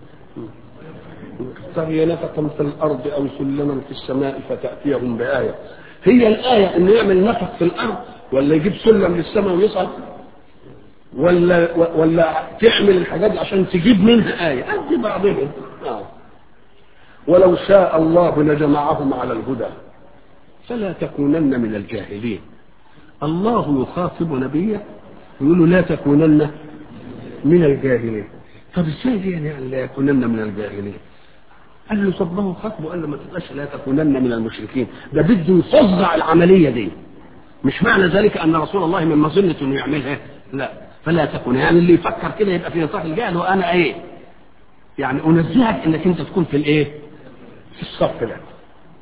تري نفقا في الارض او سلما في السماء فتاتيهم بايه هي الايه انه يعمل نفق في الارض ولا يجيب سلم للسماء ويصعد ولا ولا تعمل الحاجات دي عشان تجيب منها ايه قد بعضهم آه. ولو شاء الله لجمعهم على الهدى فلا تكونن من الجاهلين الله يخاطب نبيه يقول له لا تكونن من الجاهلين طب ازاي دي يعني لا يكونن من الجاهلين قال له طب ما هو خطبه قال له ما تبقاش لا تكونن من المشركين ده بده يفظع العمليه دي مش معنى ذلك ان رسول الله من مظنه انه يعملها لا فلا تكون يعني اللي يفكر كده يبقى في نطاق الجهل وانا ايه يعني انزهك انك انت تكون في الايه في الصف ده